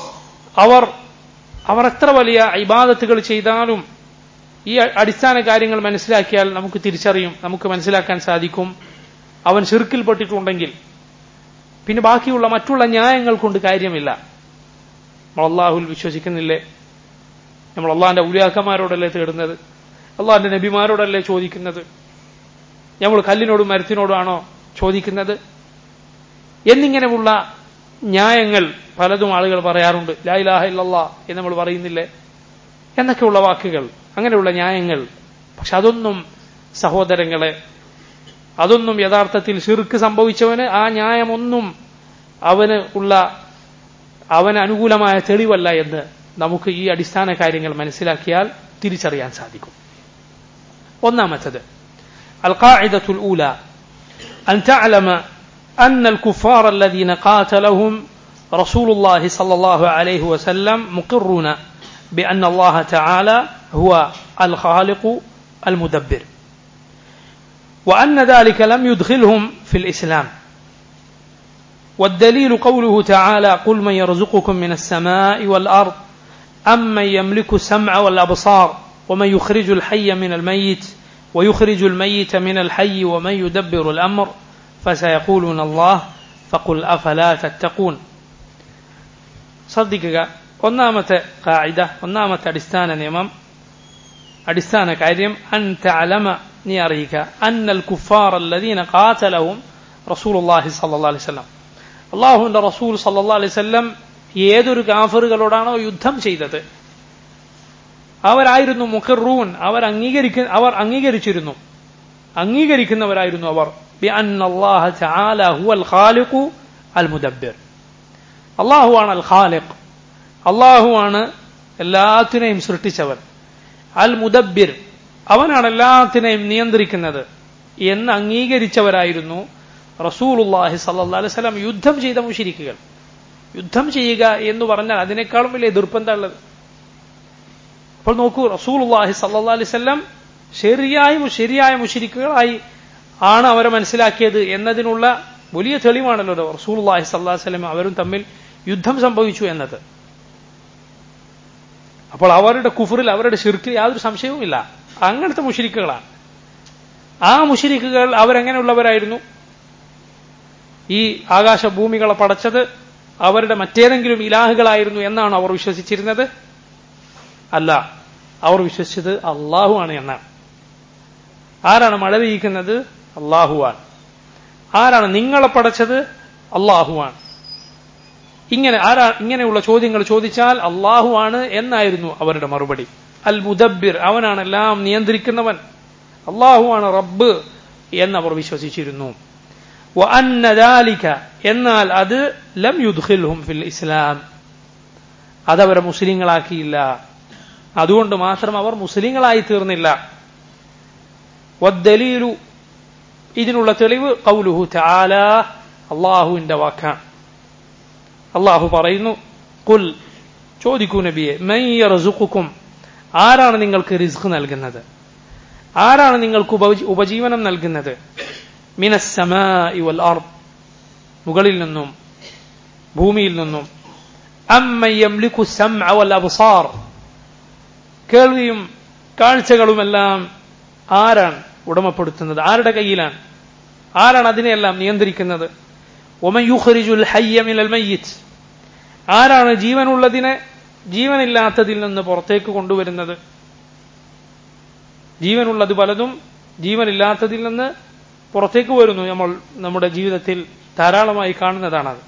അവർ അവർ എത്ര വലിയ ഇബാദത്തുകൾ ചെയ്താലും ഈ അടിസ്ഥാന കാര്യങ്ങൾ മനസ്സിലാക്കിയാൽ നമുക്ക് തിരിച്ചറിയും നമുക്ക് മനസ്സിലാക്കാൻ സാധിക്കും അവൻ ഷിർക്കിൽപ്പെട്ടിട്ടുണ്ടെങ്കിൽ പിന്നെ ബാക്കിയുള്ള മറ്റുള്ള ന്യായങ്ങൾ കൊണ്ട് കാര്യമില്ല നമ്മൾ അള്ളാഹുൽ വിശ്വസിക്കുന്നില്ലേ നമ്മൾ അള്ളാഹിന്റെ ഉലിയാക്കന്മാരോടല്ലേ തേടുന്നത് അള്ളാഹിന്റെ നബിമാരോടല്ലേ ചോദിക്കുന്നത് നമ്മൾ കല്ലിനോടും മരത്തിനോടുമാണോ ചോദിക്കുന്നത് എന്നിങ്ങനെയുള്ള ന്യായങ്ങൾ പലതും ആളുകൾ പറയാറുണ്ട് ലായിലാഹ ഇല്ലല്ലാ എന്ന് നമ്മൾ പറയുന്നില്ലേ എന്നൊക്കെയുള്ള വാക്കുകൾ അങ്ങനെയുള്ള ന്യായങ്ങൾ പക്ഷെ അതൊന്നും സഹോദരങ്ങളെ അതൊന്നും യഥാർത്ഥത്തിൽ ഷിർക്ക് സംഭവിച്ചവന് ആ ന്യായമൊന്നും അവന് ഉള്ള അവന് അനുകൂലമായ തെളിവല്ല എന്ന് നമുക്ക് ഈ അടിസ്ഥാന കാര്യങ്ങൾ മനസ്സിലാക്കിയാൽ തിരിച്ചറിയാൻ സാധിക്കും ഒന്നാമത്തത് القاعدة الأولى أن تعلم أن الكفار الذين قاتلهم رسول الله صلى الله عليه وسلم مقرون بأن الله تعالى هو الخالق المدبر وأن ذلك لم يدخلهم في الإسلام والدليل قوله تعالى قل من يرزقكم من السماء والأرض أمن يملك السمع والأبصار ومن يخرج الحي من الميت ويخرج الميت من الحي ومن يدبر الأمر فسيقولون الله فقل أفلا تتقون ശ്രദ്ധിക്കുക ഒന്നാമത്തെ കായിക ഒന്നാമത്തെ അടിസ്ഥാന നിയമം അടിസ്ഥാന കാര്യം അൻ തഅലമ നീ അറിയിക്കുക അന്നൽ കുഫാർ അല്ലദീന ഖാതലഹും റസൂലുള്ളാഹി സ്വല്ലല്ലാഹി അലൈഹി വസല്ലം അള്ളാഹുവിന്റെ റസൂൽ സല്ലല്ലാഹി അലൈഹി വസല്ലം ഏതൊരു കാഫറുകളോടാണോ യുദ്ധം ചെയ്തത് അവരായിരുന്നു മുഖറൂൻ അവർ അംഗീകരിക്ക അവർ അംഗീകരിച്ചിരുന്നു അംഗീകരിക്കുന്നവരായിരുന്നു അവർ بأن الله تعالى هو الخالق المدبر അള്ളാഹുവാണ് അൽ ഖാലിഖ് അള്ളാഹുവാണ് എല്ലാത്തിനെയും സൃഷ്ടിച്ചവൻ അൽ മുദബ്ബിർ അവനാണ് എല്ലാത്തിനെയും നിയന്ത്രിക്കുന്നത് എന്ന് അംഗീകരിച്ചവരായിരുന്നു റസൂലുല്ലാഹി സല്ലാ അലൈഹി സ്വലം യുദ്ധം ചെയ്ത മുഷിരിക്കുകൾ യുദ്ധം ചെയ്യുക എന്ന് പറഞ്ഞാൽ അതിനേക്കാളും വലിയ എതിർപ്പെന്താ ഉള്ളത് അപ്പോൾ നോക്കൂ റസൂലുല്ലാഹി സല്ലാ അലൈഹി സ്വലം ശരിയായ ശരിയായ മുഷിരിക്കുകളായി ആണ് അവരെ മനസ്സിലാക്കിയത് എന്നതിനുള്ള വലിയ തെളിവാണല്ലോ റസൂലുല്ലാഹി സല്ലാ സ്വലം അവരും തമ്മിൽ യുദ്ധം സംഭവിച്ചു എന്നത് അപ്പോൾ അവരുടെ കുഫറിൽ അവരുടെ ഷിർക്ക് യാതൊരു സംശയവുമില്ല അങ്ങനത്തെ മുഷിരിക്കുകളാണ് ആ മുഷിരിക്കുകൾ അവരെങ്ങനെയുള്ളവരായിരുന്നു ഈ ആകാശഭൂമികളെ പടച്ചത് അവരുടെ മറ്റേതെങ്കിലും ഇലാഹുകളായിരുന്നു എന്നാണ് അവർ വിശ്വസിച്ചിരുന്നത് അല്ല അവർ വിശ്വസിച്ചത് അള്ളാഹുവാണ് എന്നാണ് ആരാണ് മഴ പെയ്യിക്കുന്നത് അള്ളാഹുവാണ് ആരാണ് നിങ്ങളെ പടച്ചത് അള്ളാഹുവാണ് ഇങ്ങനെ ആരാ ഇങ്ങനെയുള്ള ചോദ്യങ്ങൾ ചോദിച്ചാൽ അള്ളാഹുവാണ് എന്നായിരുന്നു അവരുടെ മറുപടി അൽ മുദബ്ബിർ അവനാണ് എല്ലാം നിയന്ത്രിക്കുന്നവൻ അള്ളാഹുവാണ് റബ്ബ് എന്നവർ വിശ്വസിച്ചിരുന്നു എന്നാൽ അത് ലം യുദ്ഖിൽഹും ഫിൽ ഇസ്ലാം അതവരെ മുസ്ലിങ്ങളാക്കിയില്ല അതുകൊണ്ട് മാത്രം അവർ മുസ്ലിങ്ങളായി തീർന്നില്ല വദ്ദലീലു ഇതിനുള്ള തെളിവ് കൗലുഹു തആല അള്ളാഹുവിന്റെ വാക്കാണ് അള്ളാഹു പറയുന്നു കുൽ ചോദിക്കൂ നബിയെ മയ്യറുക്കും ആരാണ് നിങ്ങൾക്ക് റിസ്ക് നൽകുന്നത് ആരാണ് നിങ്ങൾക്ക് ഉപജീവനം നൽകുന്നത് മിനസ്സമാഇ വൽ അർദ് മുകളിൽ നിന്നും ഭൂമിയിൽ നിന്നും അമ്മയ്യംലിക്കു സംഅ വൽ അബ്സാർ കേൾവിയും കാഴ്ചകളുമെല്ലാം ആരാണ് ഉടമപ്പെടുത്തുന്നത് ആരുടെ കയ്യിലാണ് ആരാണ് അതിനെയെല്ലാം നിയന്ത്രിക്കുന്നത് ഒമൻ യുഖ്രിജുൽ ഹയ്യ മിനൽ മയ്യിത്ത് ആരാണ് ജീവനുള്ളതിനെ ജീവനില്ലാത്തതിൽ നിന്ന് പുറത്തേക്ക് കൊണ്ടുവരുന്നത് ജീവനുള്ളത് പലതും ജീവനില്ലാത്തതിൽ നിന്ന് പുറത്തേക്ക് വരുന്നു നമ്മൾ നമ്മുടെ ജീവിതത്തിൽ ധാരാളമായി കാണുന്നതാണത്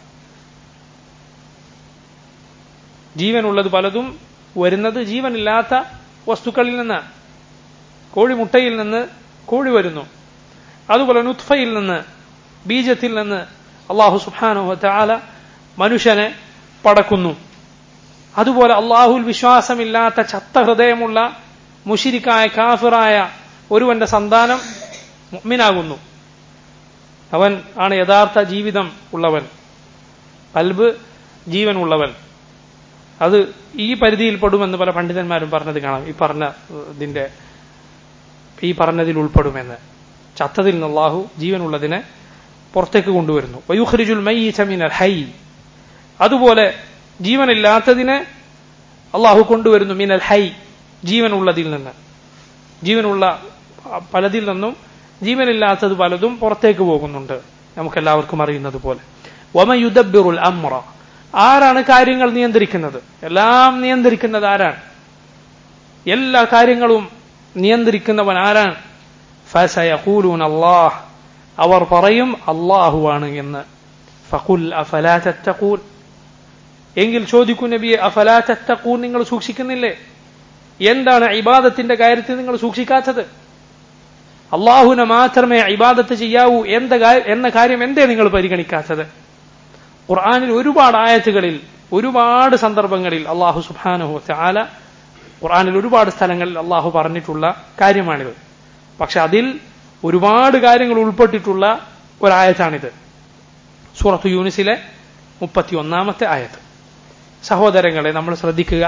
ജീവനുള്ളത് പലതും വരുന്നത് ജീവനില്ലാത്ത വസ്തുക്കളിൽ നിന്നാണ് കോഴിമുട്ടയിൽ നിന്ന് കോഴി വരുന്നു അതുപോലെ നുത്ഫയിൽ നിന്ന് ബീജത്തിൽ നിന്ന് അള്ളാഹു സുബാനു താല മനുഷ്യനെ പടക്കുന്നു അതുപോലെ അള്ളാഹുൽ വിശ്വാസമില്ലാത്ത ചത്ത ഹൃദയമുള്ള മുഷിരിക്കായ കാഫിറായ ഒരുവന്റെ സന്താനം മുഅ്മിനാകുന്നു അവൻ ആണ് യഥാർത്ഥ ജീവിതം ഉള്ളവൻ കൽബ് ജീവനുള്ളവൻ അത് ഈ പരിധിയിൽ പെടുമെന്ന് പല പണ്ഡിതന്മാരും പറഞ്ഞത് കാണാം ഈ പറഞ്ഞ ഇതിന്റെ ഈ പറഞ്ഞതിൽ ഉൾപ്പെടുമെന്ന് ചത്തതിൽ നിന്ന് അള്ളാഹു ജീവനുള്ളതിനെ പുറത്തേക്ക് കൊണ്ടുവരുന്നു വയുഖ്രിജുൽ മിനൽ ഹൈ അതുപോലെ ജീവനില്ലാത്തതിനെ അള്ളാഹു കൊണ്ടുവരുന്നു മിനൽ ഹൈ ജീവനുള്ളതിൽ നിന്ന് ജീവനുള്ള പലതിൽ നിന്നും ജീവനില്ലാത്തത് പലതും പുറത്തേക്ക് പോകുന്നുണ്ട് നമുക്കെല്ലാവർക്കും അറിയുന്നത് പോലെ വമ യുദബിറുൽ അമ്ര ആരാണ് കാര്യങ്ങൾ നിയന്ത്രിക്കുന്നത് എല്ലാം നിയന്ത്രിക്കുന്നത് ആരാണ് എല്ലാ കാര്യങ്ങളും നിയന്ത്രിക്കുന്നവൻ ആരാണ് ഫസയഖൂലൂൻ അല്ലാഹ് അവർ പറയും അള്ളാഹുവാണ് എന്ന് ഫഖുൽ അഫലാ തത്തഖൂൻ എങ്കിൽ ചോദിക്കൂ നബിയെ അഫലാ തത്തഖൂൻ നിങ്ങൾ സൂക്ഷിക്കുന്നില്ലേ എന്താണ് ഇബാദത്തിന്റെ കാര്യത്തിൽ നിങ്ങൾ സൂക്ഷിക്കാത്തത് അള്ളാഹുവിനെ മാത്രമേ ഇബാദത്ത് ചെയ്യാവൂ എന്ത എന്ന കാര്യം എന്തേ നിങ്ങൾ പരിഗണിക്കാത്തത് ഖുർആാനിൽ ഒരുപാട് ആയത്തുകളിൽ ഒരുപാട് സന്ദർഭങ്ങളിൽ അള്ളാഹു സുബാനുഹു ചാല ഖുർആാനിൽ ഒരുപാട് സ്ഥലങ്ങളിൽ അള്ളാഹു പറഞ്ഞിട്ടുള്ള കാര്യമാണിത് പക്ഷെ അതിൽ ഒരുപാട് കാര്യങ്ങൾ ഉൾപ്പെട്ടിട്ടുള്ള ഒരായത്താണിത് സൂറത്ത് യൂനിസിലെ മുപ്പത്തി ഒന്നാമത്തെ ആയത്ത് സഹോദരങ്ങളെ നമ്മൾ ശ്രദ്ധിക്കുക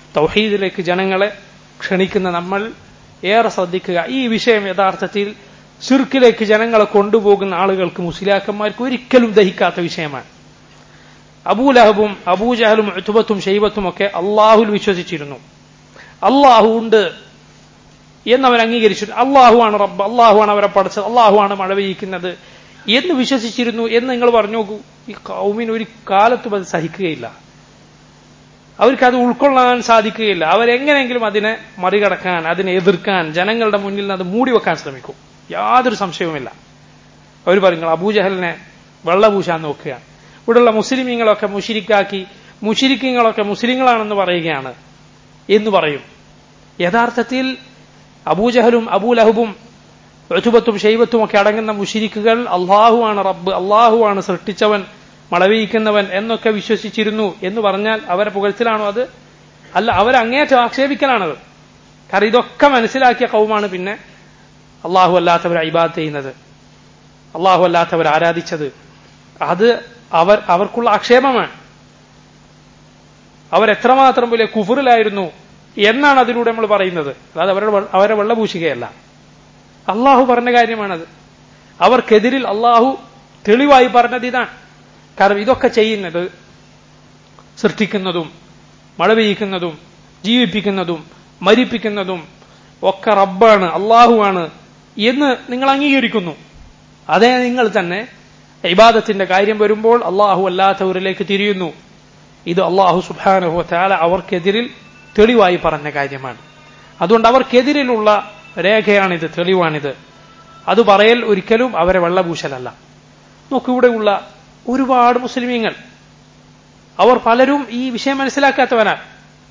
തൗഹീദിലേക്ക് ജനങ്ങളെ ക്ഷണിക്കുന്ന നമ്മൾ ഏറെ ശ്രദ്ധിക്കുക ഈ വിഷയം യഥാർത്ഥത്തിൽ ഷിർക്കിലേക്ക് ജനങ്ങളെ കൊണ്ടുപോകുന്ന ആളുകൾക്ക് മുസ്ലിയാക്കന്മാർക്ക് ഒരിക്കലും ദഹിക്കാത്ത വിഷയമാണ് അബൂലഹബും അബൂജഹലും ഉത്തുബത്തും ഷെയ്ബത്തും ഒക്കെ അള്ളാഹുൽ വിശ്വസിച്ചിരുന്നു അള്ളാഹു ഉണ്ട് എന്നവർ അംഗീകരിച്ചു അള്ളാഹുവാണ് റബ്ബ് അള്ളാഹുവാണ് അവരെ പഠിച്ചത് അള്ളാഹുവാണ് മഴ പെയ്യിക്കുന്നത് എന്ന് വിശ്വസിച്ചിരുന്നു എന്ന് നിങ്ങൾ പറഞ്ഞു നോക്കൂ ഈ കൗമിന് ഒരു കാലത്തും അത് സഹിക്കുകയില്ല അവർക്ക് അത് ഉൾക്കൊള്ളാൻ സാധിക്കുകയില്ല അവരെങ്ങനെയെങ്കിലും അതിനെ മറികടക്കാൻ അതിനെ എതിർക്കാൻ ജനങ്ങളുടെ മുന്നിൽ നിന്ന് അത് മൂടി വെക്കാൻ ശ്രമിക്കും യാതൊരു സംശയവുമില്ല അവർ പറയും അബൂജഹലിനെ വെള്ളപൂശാൻ നോക്കുക ഇവിടെയുള്ള മുസ്ലിമീങ്ങളൊക്കെ മുഷിരിക്കാക്കി മുഷിരിക്കങ്ങളൊക്കെ മുസ്ലിങ്ങളാണെന്ന് പറയുകയാണ് എന്ന് പറയും യഥാർത്ഥത്തിൽ അബൂജഹലും അബൂലഹബും ഋതുബത്തും ഷെയ്ബത്തും ഒക്കെ അടങ്ങുന്ന മുഷിരിക്കുകൾ അള്ളാഹുവാണ് റബ്ബ് അള്ളാഹുവാണ് സൃഷ്ടിച്ചവൻ മളവിയിക്കുന്നവൻ എന്നൊക്കെ വിശ്വസിച്ചിരുന്നു എന്ന് പറഞ്ഞാൽ അവരെ പുകഴ്ത്തിലാണോ അത് അല്ല അവരങ്ങേറ്റം ആക്ഷേപിക്കലാണത് കാരണം ഇതൊക്കെ മനസ്സിലാക്കിയ കൗമാണ് പിന്നെ അള്ളാഹു അല്ലാത്തവർ ഇബാദ് ചെയ്യുന്നത് അള്ളാഹു അല്ലാത്തവർ ആരാധിച്ചത് അത് അവർ അവർക്കുള്ള ആക്ഷേപമാണ് അവരെത്രമാത്രം വലിയ കുഫറിലായിരുന്നു എന്നാണ് അതിലൂടെ നമ്മൾ പറയുന്നത് അതായത് അവരുടെ അവരെ വെള്ളപൂശുകയല്ല അള്ളാഹു പറഞ്ഞ കാര്യമാണത് അവർക്കെതിരിൽ അള്ളാഹു തെളിവായി പറഞ്ഞത് ഇതാണ് കാരണം ഇതൊക്കെ ചെയ്യുന്നത് സൃഷ്ടിക്കുന്നതും മഴ പെയ്യിക്കുന്നതും ജീവിപ്പിക്കുന്നതും മരിപ്പിക്കുന്നതും ഒക്കെ റബ്ബാണ് അള്ളാഹുവാണ് എന്ന് നിങ്ങൾ അംഗീകരിക്കുന്നു അതേ നിങ്ങൾ തന്നെ ഇബാദത്തിന്റെ കാര്യം വരുമ്പോൾ അള്ളാഹു അല്ലാത്തവരിലേക്ക് തിരിയുന്നു ഇത് അള്ളാഹു സുബാനഹു താല അവർക്കെതിരിൽ തെളിവായി പറഞ്ഞ കാര്യമാണ് അതുകൊണ്ട് അവർക്കെതിരിലുള്ള രേഖയാണിത് തെളിവാണിത് അത് പറയൽ ഒരിക്കലും അവരെ വെള്ളപൂശലല്ല നോക്കിവിടെയുള്ള ഒരുപാട് മുസ്ലിമീങ്ങൾ അവർ പലരും ഈ വിഷയം മനസ്സിലാക്കാത്തവനാണ്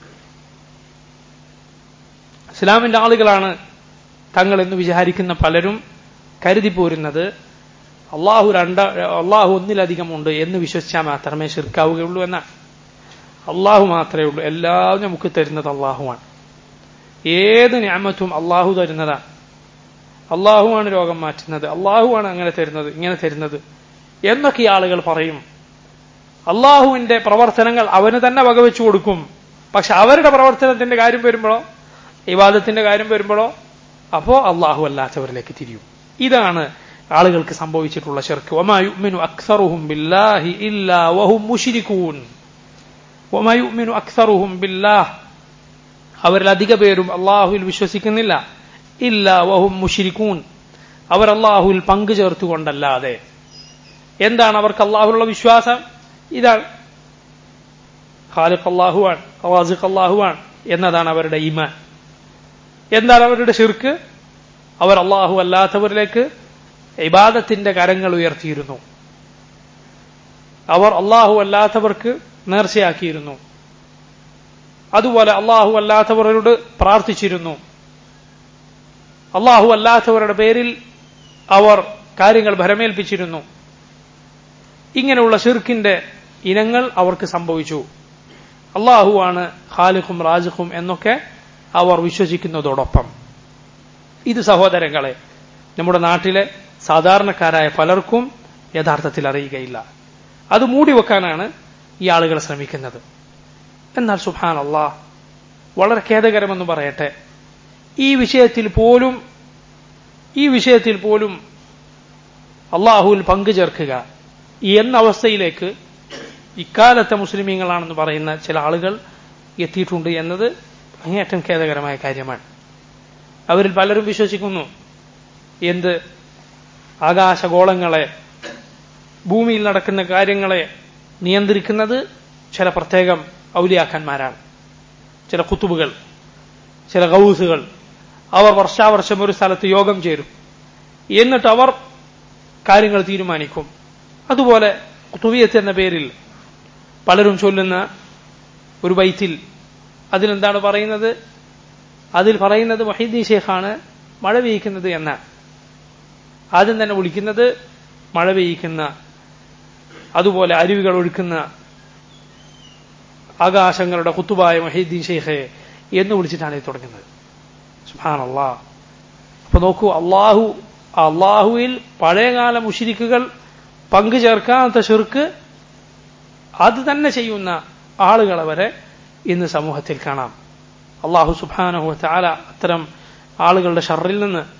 ഇസ്ലാമിന്റെ ആളുകളാണ് തങ്ങൾ എന്ന് വിചാരിക്കുന്ന പലരും കരുതി പോരുന്നത് അള്ളാഹു രണ്ട അള്ളാഹു ഒന്നിലധികമുണ്ട് എന്ന് വിശ്വസിച്ചാൽ മാത്രമേ ശിർക്കാവുകയുള്ളൂ എന്നാണ് അള്ളാഹു മാത്രമേ ഉള്ളൂ എല്ലാം നമുക്ക് തരുന്നത് അള്ളാഹുവാണ് ഏത് ഞാമത്തും അള്ളാഹു തരുന്നതാണ് അള്ളാഹുവാണ് രോഗം മാറ്റുന്നത് അള്ളാഹുവാണ് അങ്ങനെ തരുന്നത് ഇങ്ങനെ തരുന്നത് എന്നൊക്കെ ഈ ആളുകൾ പറയും അള്ളാഹുവിന്റെ പ്രവർത്തനങ്ങൾ അവന് തന്നെ വകവെച്ചു കൊടുക്കും പക്ഷെ അവരുടെ പ്രവർത്തനത്തിന്റെ കാര്യം വരുമ്പോഴോ വിവാദത്തിന്റെ കാര്യം വരുമ്പോഴോ അപ്പോ അള്ളാഹു അല്ലാത്തവരിലേക്ക് തിരിയും ഇതാണ് ആളുകൾക്ക് സംഭവിച്ചിട്ടുള്ള ഷെർക്ക് ഒമായുമിനു അക്സറുഹും ബില്ലാഹി ഇല്ലാ വഹും മുഷിരിക്കൂൻ ഒമായുമിനു അക്സറുഹും ബില്ലാഹ് അവരിൽ അധിക പേരും അള്ളാഹുവിൽ വിശ്വസിക്കുന്നില്ല ഇല്ല വഹും മുഷിരിക്കൂൻ അവർ അള്ളാഹുവിൽ പങ്കു ചേർത്തുകൊണ്ടല്ലാതെ എന്താണ് അവർക്ക് അള്ളാഹുലുള്ള വിശ്വാസം ഇതാണ് ഖാലിഖ് അള്ളാഹുവാൻ റാസിഖ് അള്ളാഹുവാൻ എന്നതാണ് അവരുടെ ഈമാൻ എന്താണ് അവരുടെ ഷിർക്ക് അവർ അള്ളാഹു അല്ലാത്തവരിലേക്ക് ഇബാദത്തിന്റെ കരങ്ങൾ ഉയർത്തിയിരുന്നു അവർ അള്ളാഹു അല്ലാത്തവർക്ക് നേർച്ചയാക്കിയിരുന്നു അതുപോലെ അള്ളാഹു അല്ലാത്തവരോട് പ്രാർത്ഥിച്ചിരുന്നു അള്ളാഹു അല്ലാത്തവരുടെ പേരിൽ അവർ കാര്യങ്ങൾ ഭരമേൽപ്പിച്ചിരുന്നു ഇങ്ങനെയുള്ള ഷിർക്കിന്റെ ഇനങ്ങൾ അവർക്ക് സംഭവിച്ചു അള്ളാഹുവാണ് ഖാലിഖും റാജിഖും എന്നൊക്കെ അവർ വിശ്വസിക്കുന്നതോടൊപ്പം ഇത് സഹോദരങ്ങളെ നമ്മുടെ നാട്ടിലെ സാധാരണക്കാരായ പലർക്കും യഥാർത്ഥത്തിൽ അറിയുകയില്ല അത് മൂടിവെക്കാനാണ് ഈ ആളുകൾ ശ്രമിക്കുന്നത് എന്നാൽ സുഹാൻ അള്ളാഹ് വളരെ ഖേദകരമെന്ന് പറയട്ടെ ഈ വിഷയത്തിൽ പോലും ഈ വിഷയത്തിൽ പോലും അള്ളാഹുവിൽ പങ്കു ചേർക്കുക എന്ന അവസ്ഥയിലേക്ക് ഇക്കാലത്തെ മുസ്ലിമീങ്ങളാണെന്ന് പറയുന്ന ചില ആളുകൾ എത്തിയിട്ടുണ്ട് എന്നത് അങ്ങേയറ്റം ഖേദകരമായ കാര്യമാണ് അവരിൽ പലരും വിശ്വസിക്കുന്നു എന്ത് ആകാശഗോളങ്ങളെ ഭൂമിയിൽ നടക്കുന്ന കാര്യങ്ങളെ നിയന്ത്രിക്കുന്നത് ചില പ്രത്യേകം ഔലിയാക്കന്മാരാണ് ചില കുത്തുബുകൾ ചില ഗൗസുകൾ അവർ വർഷാവർഷം ഒരു സ്ഥലത്ത് യോഗം ചേരും എന്നിട്ട് അവർ കാര്യങ്ങൾ തീരുമാനിക്കും അതുപോലെ കുത്തുബിയത്ത് എന്ന പേരിൽ പലരും ചൊല്ലുന്ന ഒരു ബൈത്തിൽ അതിലെന്താണ് പറയുന്നത് അതിൽ പറയുന്നത് മൊഹീദ്ദീൻ ഷേഖാണ് മഴ പെയ്യിക്കുന്നത് എന്നാണ് ആദ്യം തന്നെ വിളിക്കുന്നത് മഴ പെയ്യിക്കുന്ന അതുപോലെ അരുവികൾ ഒഴുക്കുന്ന ആകാശങ്ങളുടെ കുത്തുബായ മൊഹീദ്ദീൻ ഷെയ്ഖെ എന്ന് വിളിച്ചിട്ടാണ് ഇത് തുടങ്ങുന്നത് സുഹാൻ അള്ളാഹ് അപ്പൊ നോക്കൂ അള്ളാഹു അള്ളാഹുവിൽ പഴയകാല മുഷിരിക്കുകൾ പങ്കു ചേർക്കാത്ത ഷിർക്ക് അത് തന്നെ ചെയ്യുന്ന ആളുകളെ വരെ ഇന്ന് സമൂഹത്തിൽ കാണാം അള്ളാഹു സുബാനഹു ചാല അത്തരം ആളുകളുടെ ഷറിൽ നിന്ന്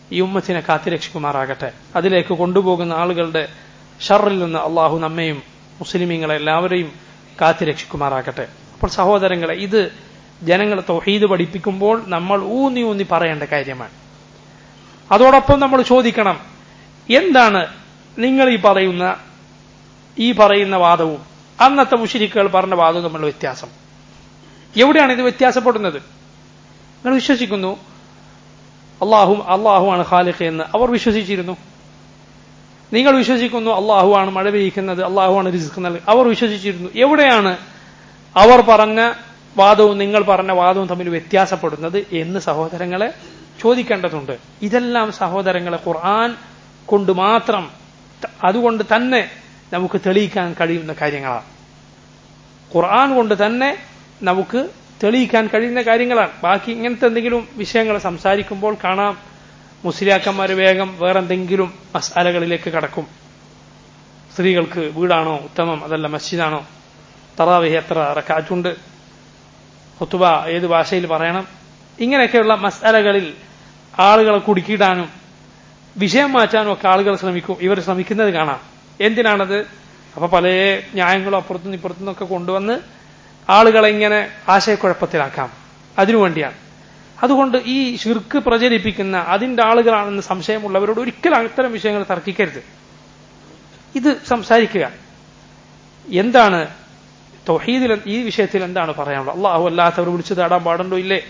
ഈ ഉമ്മത്തിനെ കാത്തിരക്ഷിക്കുമാറാകട്ടെ അതിലേക്ക് കൊണ്ടുപോകുന്ന ആളുകളുടെ ഷറിൽ നിന്ന് അള്ളാഹു നമ്മയും മുസ്ലിമീങ്ങളെ എല്ലാവരെയും കാത്തിരക്ഷിക്കുമാറാകട്ടെ അപ്പോൾ സഹോദരങ്ങളെ ഇത് ജനങ്ങളെ തൗഹീദ് പഠിപ്പിക്കുമ്പോൾ നമ്മൾ ഊന്നി ഊന്നി പറയേണ്ട കാര്യമാണ് അതോടൊപ്പം നമ്മൾ ചോദിക്കണം എന്താണ് നിങ്ങൾ ഈ പറയുന്ന ഈ പറയുന്ന വാദവും അന്നത്തെ മുഷിരിക്കുകൾ പറഞ്ഞ വാദവും തമ്മിലുള്ള വ്യത്യാസം എവിടെയാണ് ഇത് വ്യത്യാസപ്പെടുന്നത് നിങ്ങൾ വിശ്വസിക്കുന്നു അള്ളാഹു അള്ളാഹുവാണ് ഖാലിഖ് എന്ന് അവർ വിശ്വസിച്ചിരുന്നു നിങ്ങൾ വിശ്വസിക്കുന്നു അള്ളാഹുവാണ് മഴ പെയ്യിക്കുന്നത് അള്ളാഹുവാണ് റിസ്ക് നൽകുന്നത് അവർ വിശ്വസിച്ചിരുന്നു എവിടെയാണ് അവർ പറഞ്ഞ വാദവും നിങ്ങൾ പറഞ്ഞ വാദവും തമ്മിൽ വ്യത്യാസപ്പെടുന്നത് എന്ന് സഹോദരങ്ങളെ ചോദിക്കേണ്ടതുണ്ട് ഇതെല്ലാം സഹോദരങ്ങളെ ഖുർആൻ കൊണ്ട് മാത്രം അതുകൊണ്ട് തന്നെ നമുക്ക് തെളിയിക്കാൻ കഴിയുന്ന കാര്യങ്ങളാണ് ഖുർആൻ കൊണ്ട് തന്നെ നമുക്ക് തെളിയിക്കാൻ കഴിയുന്ന കാര്യങ്ങളാണ് ബാക്കി ഇങ്ങനത്തെ എന്തെങ്കിലും വിഷയങ്ങൾ സംസാരിക്കുമ്പോൾ കാണാം മുസ്ലിയാക്കന്മാർ വേഗം വേറെന്തെങ്കിലും മസാലകളിലേക്ക് കടക്കും സ്ത്രീകൾക്ക് വീടാണോ ഉത്തമം അതല്ല മസ്ജിദാണോ തറാവി എത്ര റക്കാറ്റുണ്ട് ഹുത്തുബ ഏത് ഭാഷയിൽ പറയണം ഇങ്ങനെയൊക്കെയുള്ള മസാലകളിൽ ആളുകളെ കുടുക്കിയിടാനും വിഷയം മാറ്റാനും ഒക്കെ ആളുകൾ ശ്രമിക്കും ഇവർ ശ്രമിക്കുന്നത് കാണാം എന്തിനാണത് അപ്പൊ പല ന്യായങ്ങളും അപ്പുറത്തുനിന്ന് ഇപ്പുറത്തുനിന്നൊക്കെ കൊണ്ടുവന്ന് ആളുകളെ ഇങ്ങനെ ആശയക്കുഴപ്പത്തിലാക്കാം അതിനുവേണ്ടിയാണ് അതുകൊണ്ട് ഈ ഷിർക്ക് പ്രചരിപ്പിക്കുന്ന അതിന്റെ ആളുകളാണെന്ന് സംശയമുള്ളവരോട് ഒരിക്കലും അത്തരം വിഷയങ്ങൾ തർക്കിക്കരുത് ഇത് സംസാരിക്കുക എന്താണ് തൊഹീദിൽ ഈ വിഷയത്തിൽ എന്താണ് പറയാനുള്ളത് അള്ളാഹു അല്ലാത്തവർ വിളിച്ചു തേടാൻ പാടുണ്ടോ ഇല്ലേ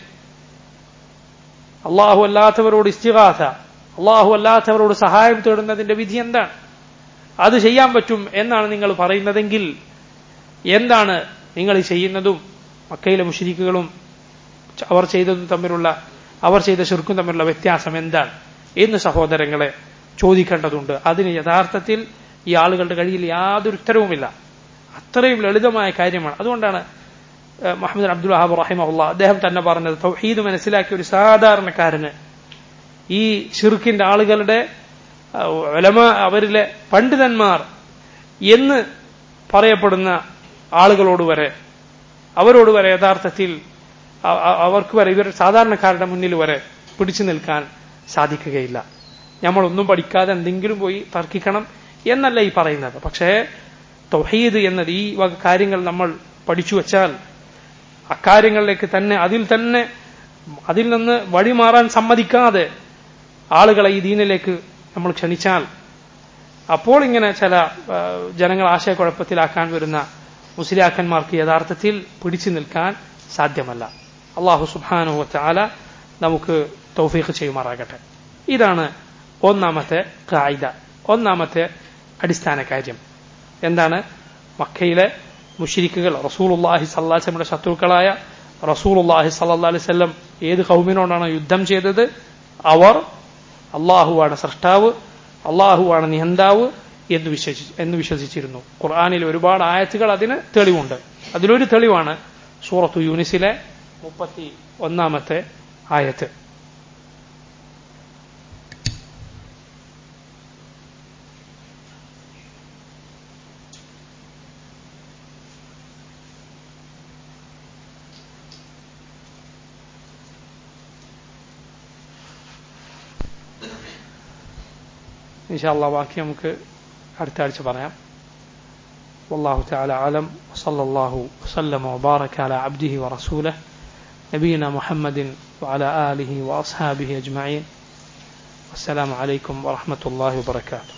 അള്ളാഹു അല്ലാത്തവരോട് ഇസ്തിഹാസ അള്ളാഹു അല്ലാത്തവരോട് സഹായം തേടുന്നതിന്റെ വിധി എന്താണ് അത് ചെയ്യാൻ പറ്റും എന്നാണ് നിങ്ങൾ പറയുന്നതെങ്കിൽ എന്താണ് നിങ്ങൾ ഈ ചെയ്യുന്നതും മക്കയിലെ മുഷരിക്കുകളും അവർ ചെയ്തതും തമ്മിലുള്ള അവർ ചെയ്ത ശുർക്കും തമ്മിലുള്ള വ്യത്യാസം എന്താണ് എന്ന് സഹോദരങ്ങളെ ചോദിക്കേണ്ടതുണ്ട് അതിന് യഥാർത്ഥത്തിൽ ഈ ആളുകളുടെ കയ്യിൽ യാതൊരു ഉത്തരവുമില്ല അത്രയും ലളിതമായ കാര്യമാണ് അതുകൊണ്ടാണ് മുഹമ്മദ് അബ്ദുൽ വഹാബ് റഹിമഹുല്ല അദ്ദേഹം തന്നെ പറഞ്ഞത് തൗഹീദ് മനസ്സിലാക്കിയ ഒരു സാധാരണക്കാരന് ഈ ഷിർക്കിന്റെ ആളുകളുടെ ഒലമ അവരിലെ പണ്ഡിതന്മാർ എന്ന് പറയപ്പെടുന്ന ആളുകളോട് വരെ അവരോട് വരെ യഥാർത്ഥത്തിൽ അവർക്ക് വരെ ഇവർ സാധാരണക്കാരുടെ മുന്നിൽ വരെ പിടിച്ചു നിൽക്കാൻ സാധിക്കുകയില്ല നമ്മളൊന്നും പഠിക്കാതെ എന്തെങ്കിലും പോയി തർക്കിക്കണം എന്നല്ല ഈ പറയുന്നത് പക്ഷേ തൗഹീദ് എന്നത് ഈ വക കാര്യങ്ങൾ നമ്മൾ പഠിച്ചു വച്ചാൽ അക്കാര്യങ്ങളിലേക്ക് തന്നെ അതിൽ തന്നെ അതിൽ നിന്ന് വഴിമാറാൻ സമ്മതിക്കാതെ ആളുകളെ ഈ ദീനിലേക്ക് നമ്മൾ ക്ഷണിച്ചാൽ അപ്പോൾ ഇങ്ങനെ ചില ജനങ്ങൾ ആശയക്കുഴപ്പത്തിലാക്കാൻ വരുന്ന മുസ്ലിയാക്കന്മാർക്ക് യഥാർത്ഥത്തിൽ പിടിച്ചു നിൽക്കാൻ സാധ്യമല്ല അള്ളാഹു സുബാനുഹു ചാല നമുക്ക് തൗഫീഖ് ചെയ്യുമാറാകട്ടെ ഇതാണ് ഒന്നാമത്തെ കായിക ഒന്നാമത്തെ അടിസ്ഥാന കാര്യം എന്താണ് മക്കയിലെ മുഷിരിക്കുകൾ റസൂലുല്ലാഹി സല്ലാസ്ലമിയുടെ ശത്രുക്കളായ റസൂലുല്ലാഹി സല്ലാ അലിസ്ല്ലം ഏത് കൗമിനോടാണ് യുദ്ധം ചെയ്തത് അവർ അള്ളാഹുവാണ് സൃഷ്ടാവ് അള്ളാഹുവാണ് നിഹന്താവ് എന്ന് വിശ്വസിച്ച് എന്ന് വിശ്വസിച്ചിരുന്നു ഖുർആാനിൽ ഒരുപാട് ആയത്തുകൾ അതിന് തെളിവുണ്ട് അതിലൊരു തെളിവാണ് സൂറത്തു യൂനിസിലെ മുപ്പത്തി ഒന്നാമത്തെ ആയത്ത് ഇൻഷാല്ല ബാക്കി നമുക്ക് അടുത്ത ആഴ്ച പറയാം والله تعالى أعلم وصلى الله وسلم وبارك على عبده ورسوله نبينا محمد وعلى آله وأصحابه أجمعين والسلام عليكم ورحمة الله وبركاته